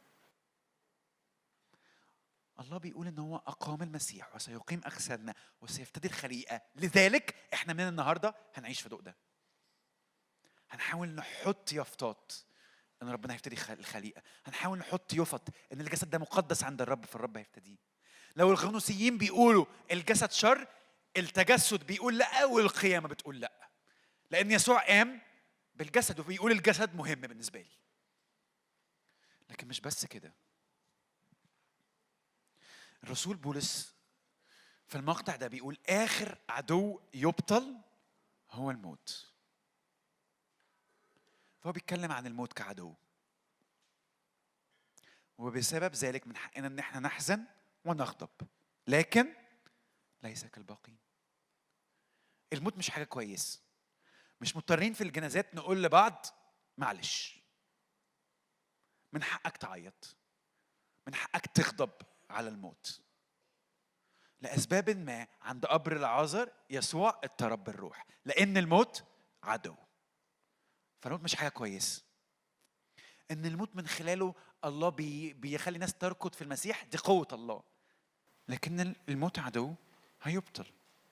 الله بيقول ان هو اقام المسيح وسيقيم اجسادنا وسيفتدي الخليقه لذلك احنا من النهارده هنعيش في ضوء ده هنحاول نحط يافطات ان ربنا هيفتدي الخليقه هنحاول نحط يفط ان الجسد ده مقدس عند الرب فالرب هيفتديه لو الغنوسيين بيقولوا الجسد شر التجسد بيقول لا والقيامه بتقول لا لان يسوع قام بالجسد وبيقول الجسد مهم بالنسبه لي لكن مش بس كده الرسول بولس في المقطع ده بيقول اخر عدو يبطل هو الموت فهو بيتكلم عن الموت كعدو وبسبب ذلك من حقنا ان احنا نحزن ونغضب لكن ليس كالباقين الموت مش حاجه كويس مش مضطرين في الجنازات نقول لبعض معلش من حقك تعيط من حقك تغضب على الموت لأسباب ما عند قبر العازر يسوع اضطرب بالروح لأن الموت عدو فالموت مش حاجة كويس ان الموت من خلاله الله بي بيخلي ناس تركض في المسيح دي قوة الله لكن الموت عدو هيبطل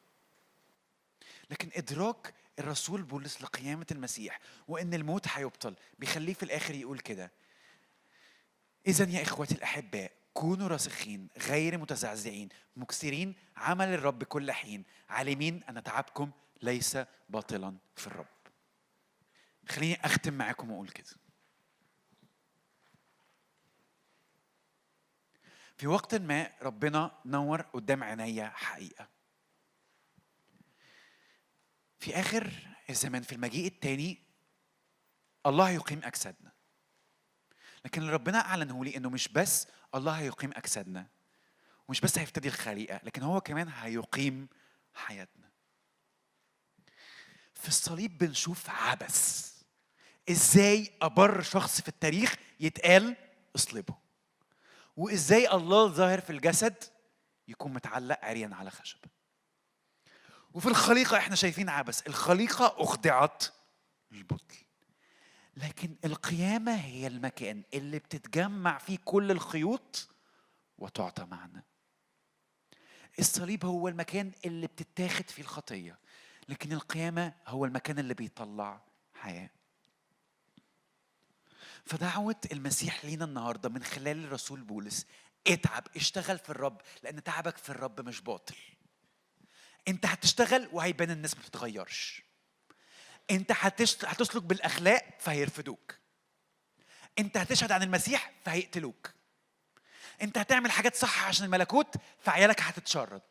لكن ادراك الرسول بولس لقيامة المسيح وان الموت هيبطل بيخليه في الاخر يقول كده اذا يا اخوتي الاحباء كونوا راسخين غير متزعزعين مكسرين عمل الرب كل حين عالمين ان تعبكم ليس باطلا في الرب خليني اختم معاكم واقول كده في وقت ما ربنا نور قدام عينيا حقيقه في اخر الزمان في المجيء الثاني الله هيقيم اجسادنا لكن اللي ربنا اعلنه لي انه مش بس الله هيقيم اجسادنا ومش بس هيفتدي الخليقه لكن هو كمان هيقيم حياتنا في الصليب بنشوف عبث ازاي ابر شخص في التاريخ يتقال اصلبه وازاي الله ظاهر في الجسد يكون متعلق عريان على خشب وفي الخليقه احنا شايفين عبث الخليقه اخضعت للبطل لكن القيامة هي المكان اللي بتتجمع فيه كل الخيوط وتعطى معنى الصليب هو المكان اللي بتتاخد فيه الخطية لكن القيامة هو المكان اللي بيطلع حياة فدعوة المسيح لينا النهاردة من خلال الرسول بولس اتعب اشتغل في الرب لأن تعبك في الرب مش باطل انت هتشتغل وهيبان الناس ما بتتغيرش انت هتسلك بالاخلاق فهيرفدوك انت هتشهد عن المسيح فهيقتلوك انت هتعمل حاجات صح عشان الملكوت فعيالك هتتشرد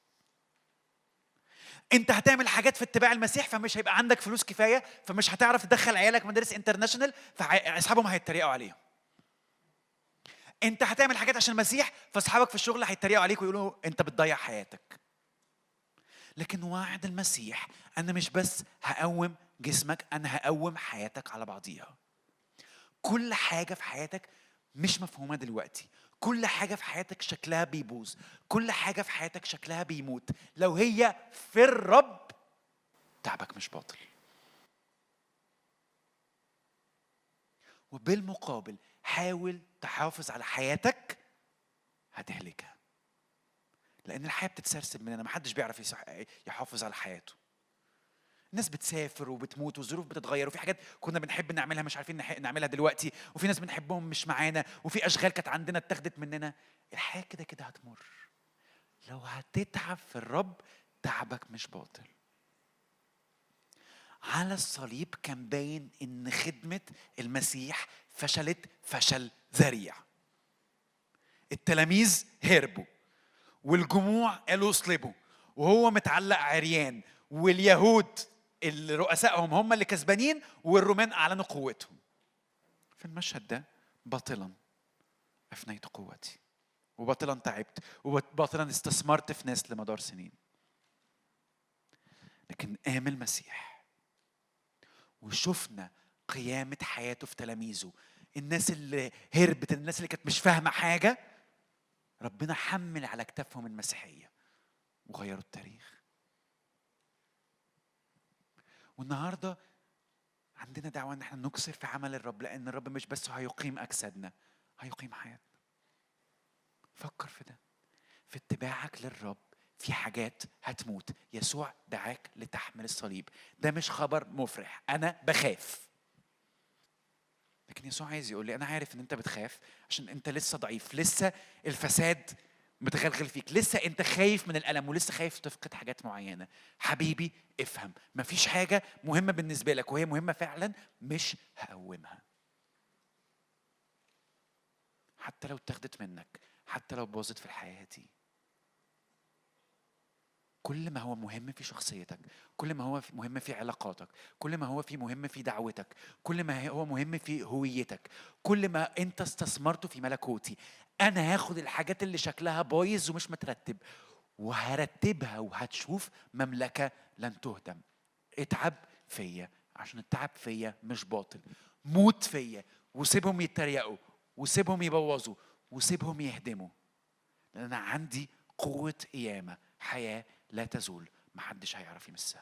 انت هتعمل حاجات في اتباع المسيح فمش هيبقى عندك فلوس كفايه فمش هتعرف تدخل عيالك مدارس انترناشونال فاصحابهم هيتريقوا عليهم انت هتعمل حاجات عشان المسيح فاصحابك في الشغل هيتريقوا عليك ويقولوا انت بتضيع حياتك لكن وعد المسيح انا مش بس هقوم جسمك انا هقوم حياتك على بعضيها كل حاجه في حياتك مش مفهومه دلوقتي كل حاجه في حياتك شكلها بيبوظ كل حاجه في حياتك شكلها بيموت لو هي في الرب تعبك مش باطل وبالمقابل حاول تحافظ على حياتك هتهلكها لان الحياه بتتسرسب مننا ما حدش بيعرف يحافظ على حياته ناس بتسافر وبتموت والظروف بتتغير وفي حاجات كنا بنحب نعملها مش عارفين نعملها دلوقتي وفي ناس بنحبهم مش معانا وفي اشغال كانت عندنا اتاخدت مننا الحياه كده كده هتمر لو هتتعب في الرب تعبك مش باطل على الصليب كان باين ان خدمه المسيح فشلت فشل ذريع التلاميذ هربوا والجموع قالوا اصلبوا وهو متعلق عريان واليهود اللي رؤسائهم هم اللي كسبانين والرومان اعلنوا قوتهم في المشهد ده باطلا افنيت قوتي وباطلا تعبت وباطلا استثمرت في ناس لمدار سنين لكن قام المسيح وشفنا قيامة حياته في تلاميذه الناس اللي هربت الناس اللي كانت مش فاهمة حاجة ربنا حمل على كتافهم المسيحية وغيروا التاريخ والنهارده عندنا دعوة ان احنا نكسر في عمل الرب لان الرب مش بس هيقيم اجسادنا هيقيم حياتنا فكر في ده في اتباعك للرب في حاجات هتموت يسوع دعاك لتحمل الصليب ده مش خبر مفرح انا بخاف لكن يسوع عايز يقول لي انا عارف ان انت بتخاف عشان انت لسه ضعيف لسه الفساد متغلغل فيك لسه انت خايف من الالم ولسه خايف تفقد حاجات معينه حبيبي افهم مفيش حاجه مهمه بالنسبه لك وهي مهمه فعلا مش هقومها حتى لو اتاخدت منك حتى لو باظت في الحياه دي كل ما هو مهم في شخصيتك كل ما هو مهم في علاقاتك كل ما هو في مهم في دعوتك كل ما هو مهم في هويتك كل ما انت استثمرته في ملكوتي انا هاخد الحاجات اللي شكلها بايظ ومش مترتب وهرتبها وهتشوف مملكه لن تهدم اتعب فيا عشان التعب فيا مش باطل موت فيا وسيبهم يتريقوا وسيبهم يبوظوا وسيبهم يهدموا لان انا عندي قوه قيامه حياه لا تزول محدش هيعرف يمسها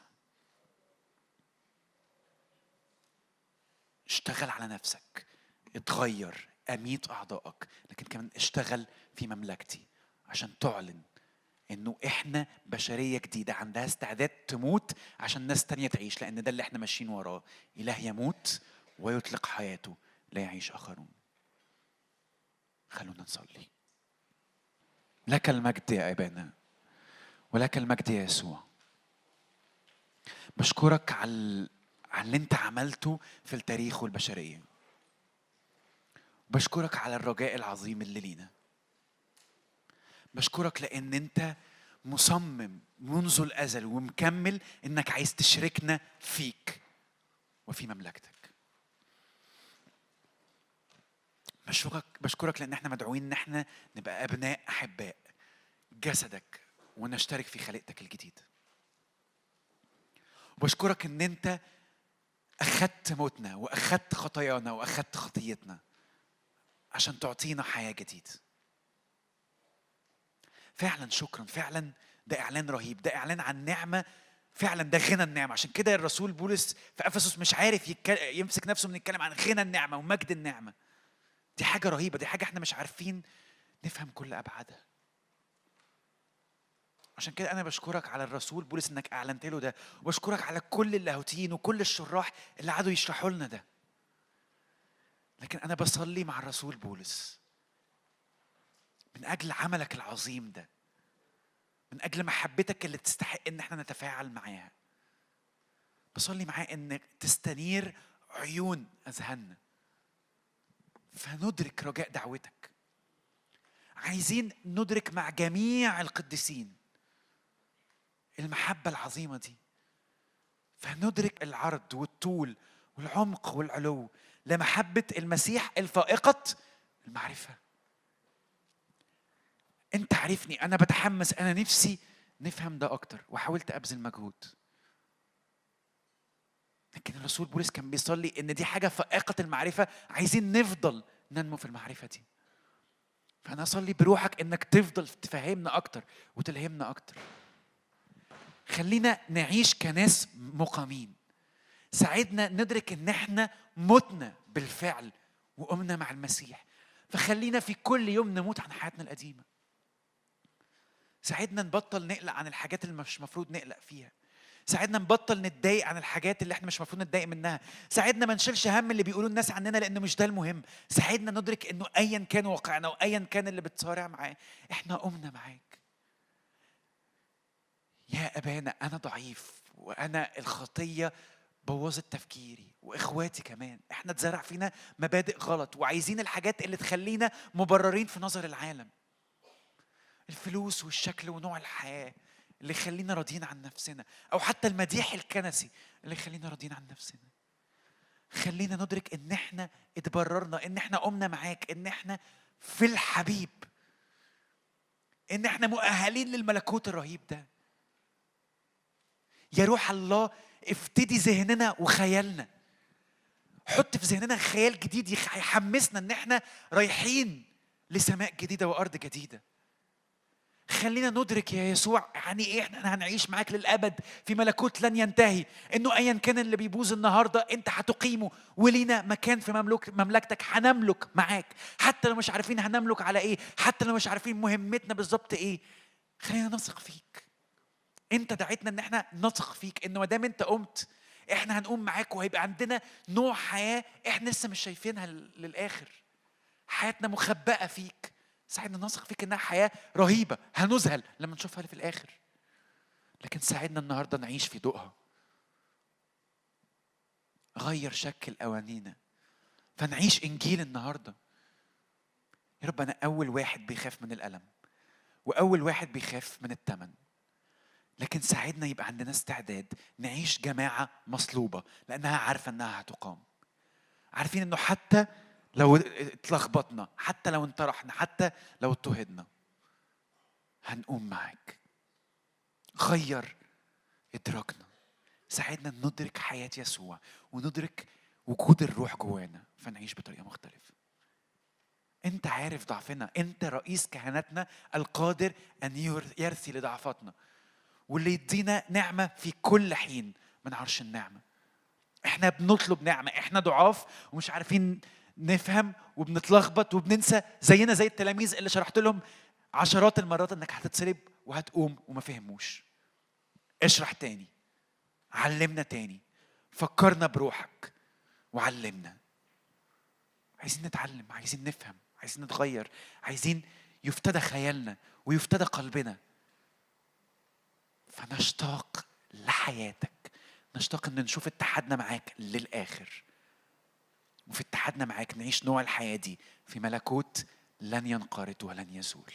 اشتغل على نفسك اتغير اميت اعضائك لكن كمان اشتغل في مملكتي عشان تعلن انه احنا بشريه جديده عندها استعداد تموت عشان ناس تانية تعيش لان ده اللي احنا ماشيين وراه اله يموت ويطلق حياته لا يعيش اخرون خلونا نصلي لك المجد يا ابانا ولك المجد يا يسوع بشكرك على على اللي انت عملته في التاريخ والبشريه بشكرك على الرجاء العظيم اللي لينا بشكرك لان انت مصمم منذ الازل ومكمل انك عايز تشركنا فيك وفي مملكتك بشكرك بشكرك لان احنا مدعوين ان احنا نبقى ابناء احباء جسدك ونشترك في خليقتك الجديد وبشكرك ان انت اخذت موتنا واخذت خطايانا واخذت خطيتنا عشان تعطينا حياه جديده فعلا شكرا فعلا ده اعلان رهيب ده اعلان عن نعمه فعلا ده غنى النعمه عشان كده الرسول بولس في افسس مش عارف يمسك نفسه من يتكلم عن غنى النعمه ومجد النعمه دي حاجه رهيبه دي حاجه احنا مش عارفين نفهم كل ابعادها عشان كده انا بشكرك على الرسول بولس انك اعلنت له ده وبشكرك على كل اللاهوتيين وكل الشراح اللي قعدوا يشرحوا لنا ده لكن انا بصلي مع الرسول بولس من اجل عملك العظيم ده من اجل محبتك اللي تستحق ان احنا نتفاعل معاها بصلي معاه ان تستنير عيون اذهاننا فندرك رجاء دعوتك عايزين ندرك مع جميع القديسين المحبة العظيمة دي فندرك العرض والطول والعمق والعلو لمحبة المسيح الفائقة المعرفة انت عارفني انا بتحمس انا نفسي نفهم ده اكتر وحاولت ابذل مجهود لكن الرسول بولس كان بيصلي ان دي حاجه فائقه المعرفه عايزين نفضل ننمو في المعرفه دي فانا اصلي بروحك انك تفضل تفهمنا اكتر وتلهمنا اكتر خلينا نعيش كناس مقامين ساعدنا ندرك ان احنا متنا بالفعل وقمنا مع المسيح فخلينا في كل يوم نموت عن حياتنا القديمه ساعدنا نبطل نقلق عن الحاجات اللي مش مفروض نقلق فيها ساعدنا نبطل نتضايق عن الحاجات اللي احنا مش المفروض نتضايق منها ساعدنا ما نشيلش هم اللي بيقولوا الناس عننا لانه مش ده المهم ساعدنا ندرك انه ايا كان واقعنا وايا كان اللي بتصارع معاه احنا قمنا معاك يا ابانا انا ضعيف وانا الخطيه بوظت تفكيري واخواتي كمان احنا اتزرع فينا مبادئ غلط وعايزين الحاجات اللي تخلينا مبررين في نظر العالم الفلوس والشكل ونوع الحياه اللي يخلينا راضيين عن نفسنا او حتى المديح الكنسي اللي يخلينا راضيين عن نفسنا خلينا ندرك ان احنا اتبررنا ان احنا قمنا معاك ان احنا في الحبيب ان احنا مؤهلين للملكوت الرهيب ده يا روح الله افتدي ذهننا وخيالنا حط في ذهننا خيال جديد يحمسنا ان احنا رايحين لسماء جديده وارض جديده خلينا ندرك يا يسوع يعني ايه احنا هنعيش معاك للابد في ملكوت لن ينتهي انه ايا كان اللي بيبوظ النهارده انت هتقيمه ولينا مكان في مملوك مملكتك هنملك معاك حتى لو مش عارفين هنملك على ايه حتى لو مش عارفين مهمتنا بالظبط ايه خلينا نثق فيك انت دعيتنا ان احنا نثق فيك انه ما دام انت قمت احنا هنقوم معاك وهيبقى عندنا نوع حياه احنا لسه مش شايفينها للاخر حياتنا مخبأة فيك ساعدنا نثق فيك انها حياه رهيبه هنذهل لما نشوفها في الاخر لكن ساعدنا النهارده نعيش في ضوءها غير شكل اوانينا فنعيش انجيل النهارده يا رب انا اول واحد بيخاف من الالم واول واحد بيخاف من الثمن لكن ساعدنا يبقى عندنا استعداد نعيش جماعه مصلوبه لانها عارفه انها هتقام عارفين انه حتى لو اتلخبطنا حتى لو انطرحنا حتى لو اضطهدنا هنقوم معاك غير ادراكنا ساعدنا ندرك حياة يسوع وندرك وجود الروح جوانا فنعيش بطريقة مختلفة انت عارف ضعفنا انت رئيس كهنتنا القادر ان يرثي لضعفاتنا واللي يدينا نعمة في كل حين من عرش النعمة احنا بنطلب نعمة احنا ضعاف ومش عارفين نفهم وبنتلخبط وبننسى زينا زي التلاميذ اللي شرحت لهم عشرات المرات انك هتتصلب وهتقوم وما فهموش اشرح تاني علمنا تاني فكرنا بروحك وعلمنا عايزين نتعلم عايزين نفهم عايزين نتغير عايزين يفتدى خيالنا ويفتدى قلبنا فنشتاق لحياتك نشتاق ان نشوف اتحادنا معاك للاخر وفي اتحادنا معاك نعيش نوع الحياة دي في ملكوت لن ينقرض ولن يزول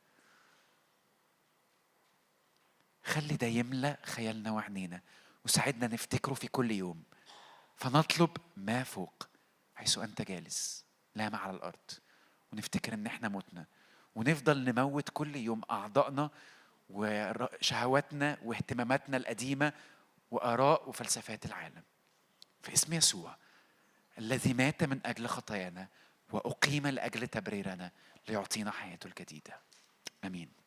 خلي ده يملأ خيالنا وعينينا وساعدنا نفتكره في كل يوم فنطلب ما فوق حيث أنت جالس لا ما على الأرض ونفتكر إن إحنا متنا ونفضل نموت كل يوم أعضائنا وشهواتنا واهتماماتنا القديمة وآراء وفلسفات العالم في اسم يسوع الذي مات من أجل خطايانا وأقيم لأجل تبريرنا ليعطينا حياته الجديدة آمين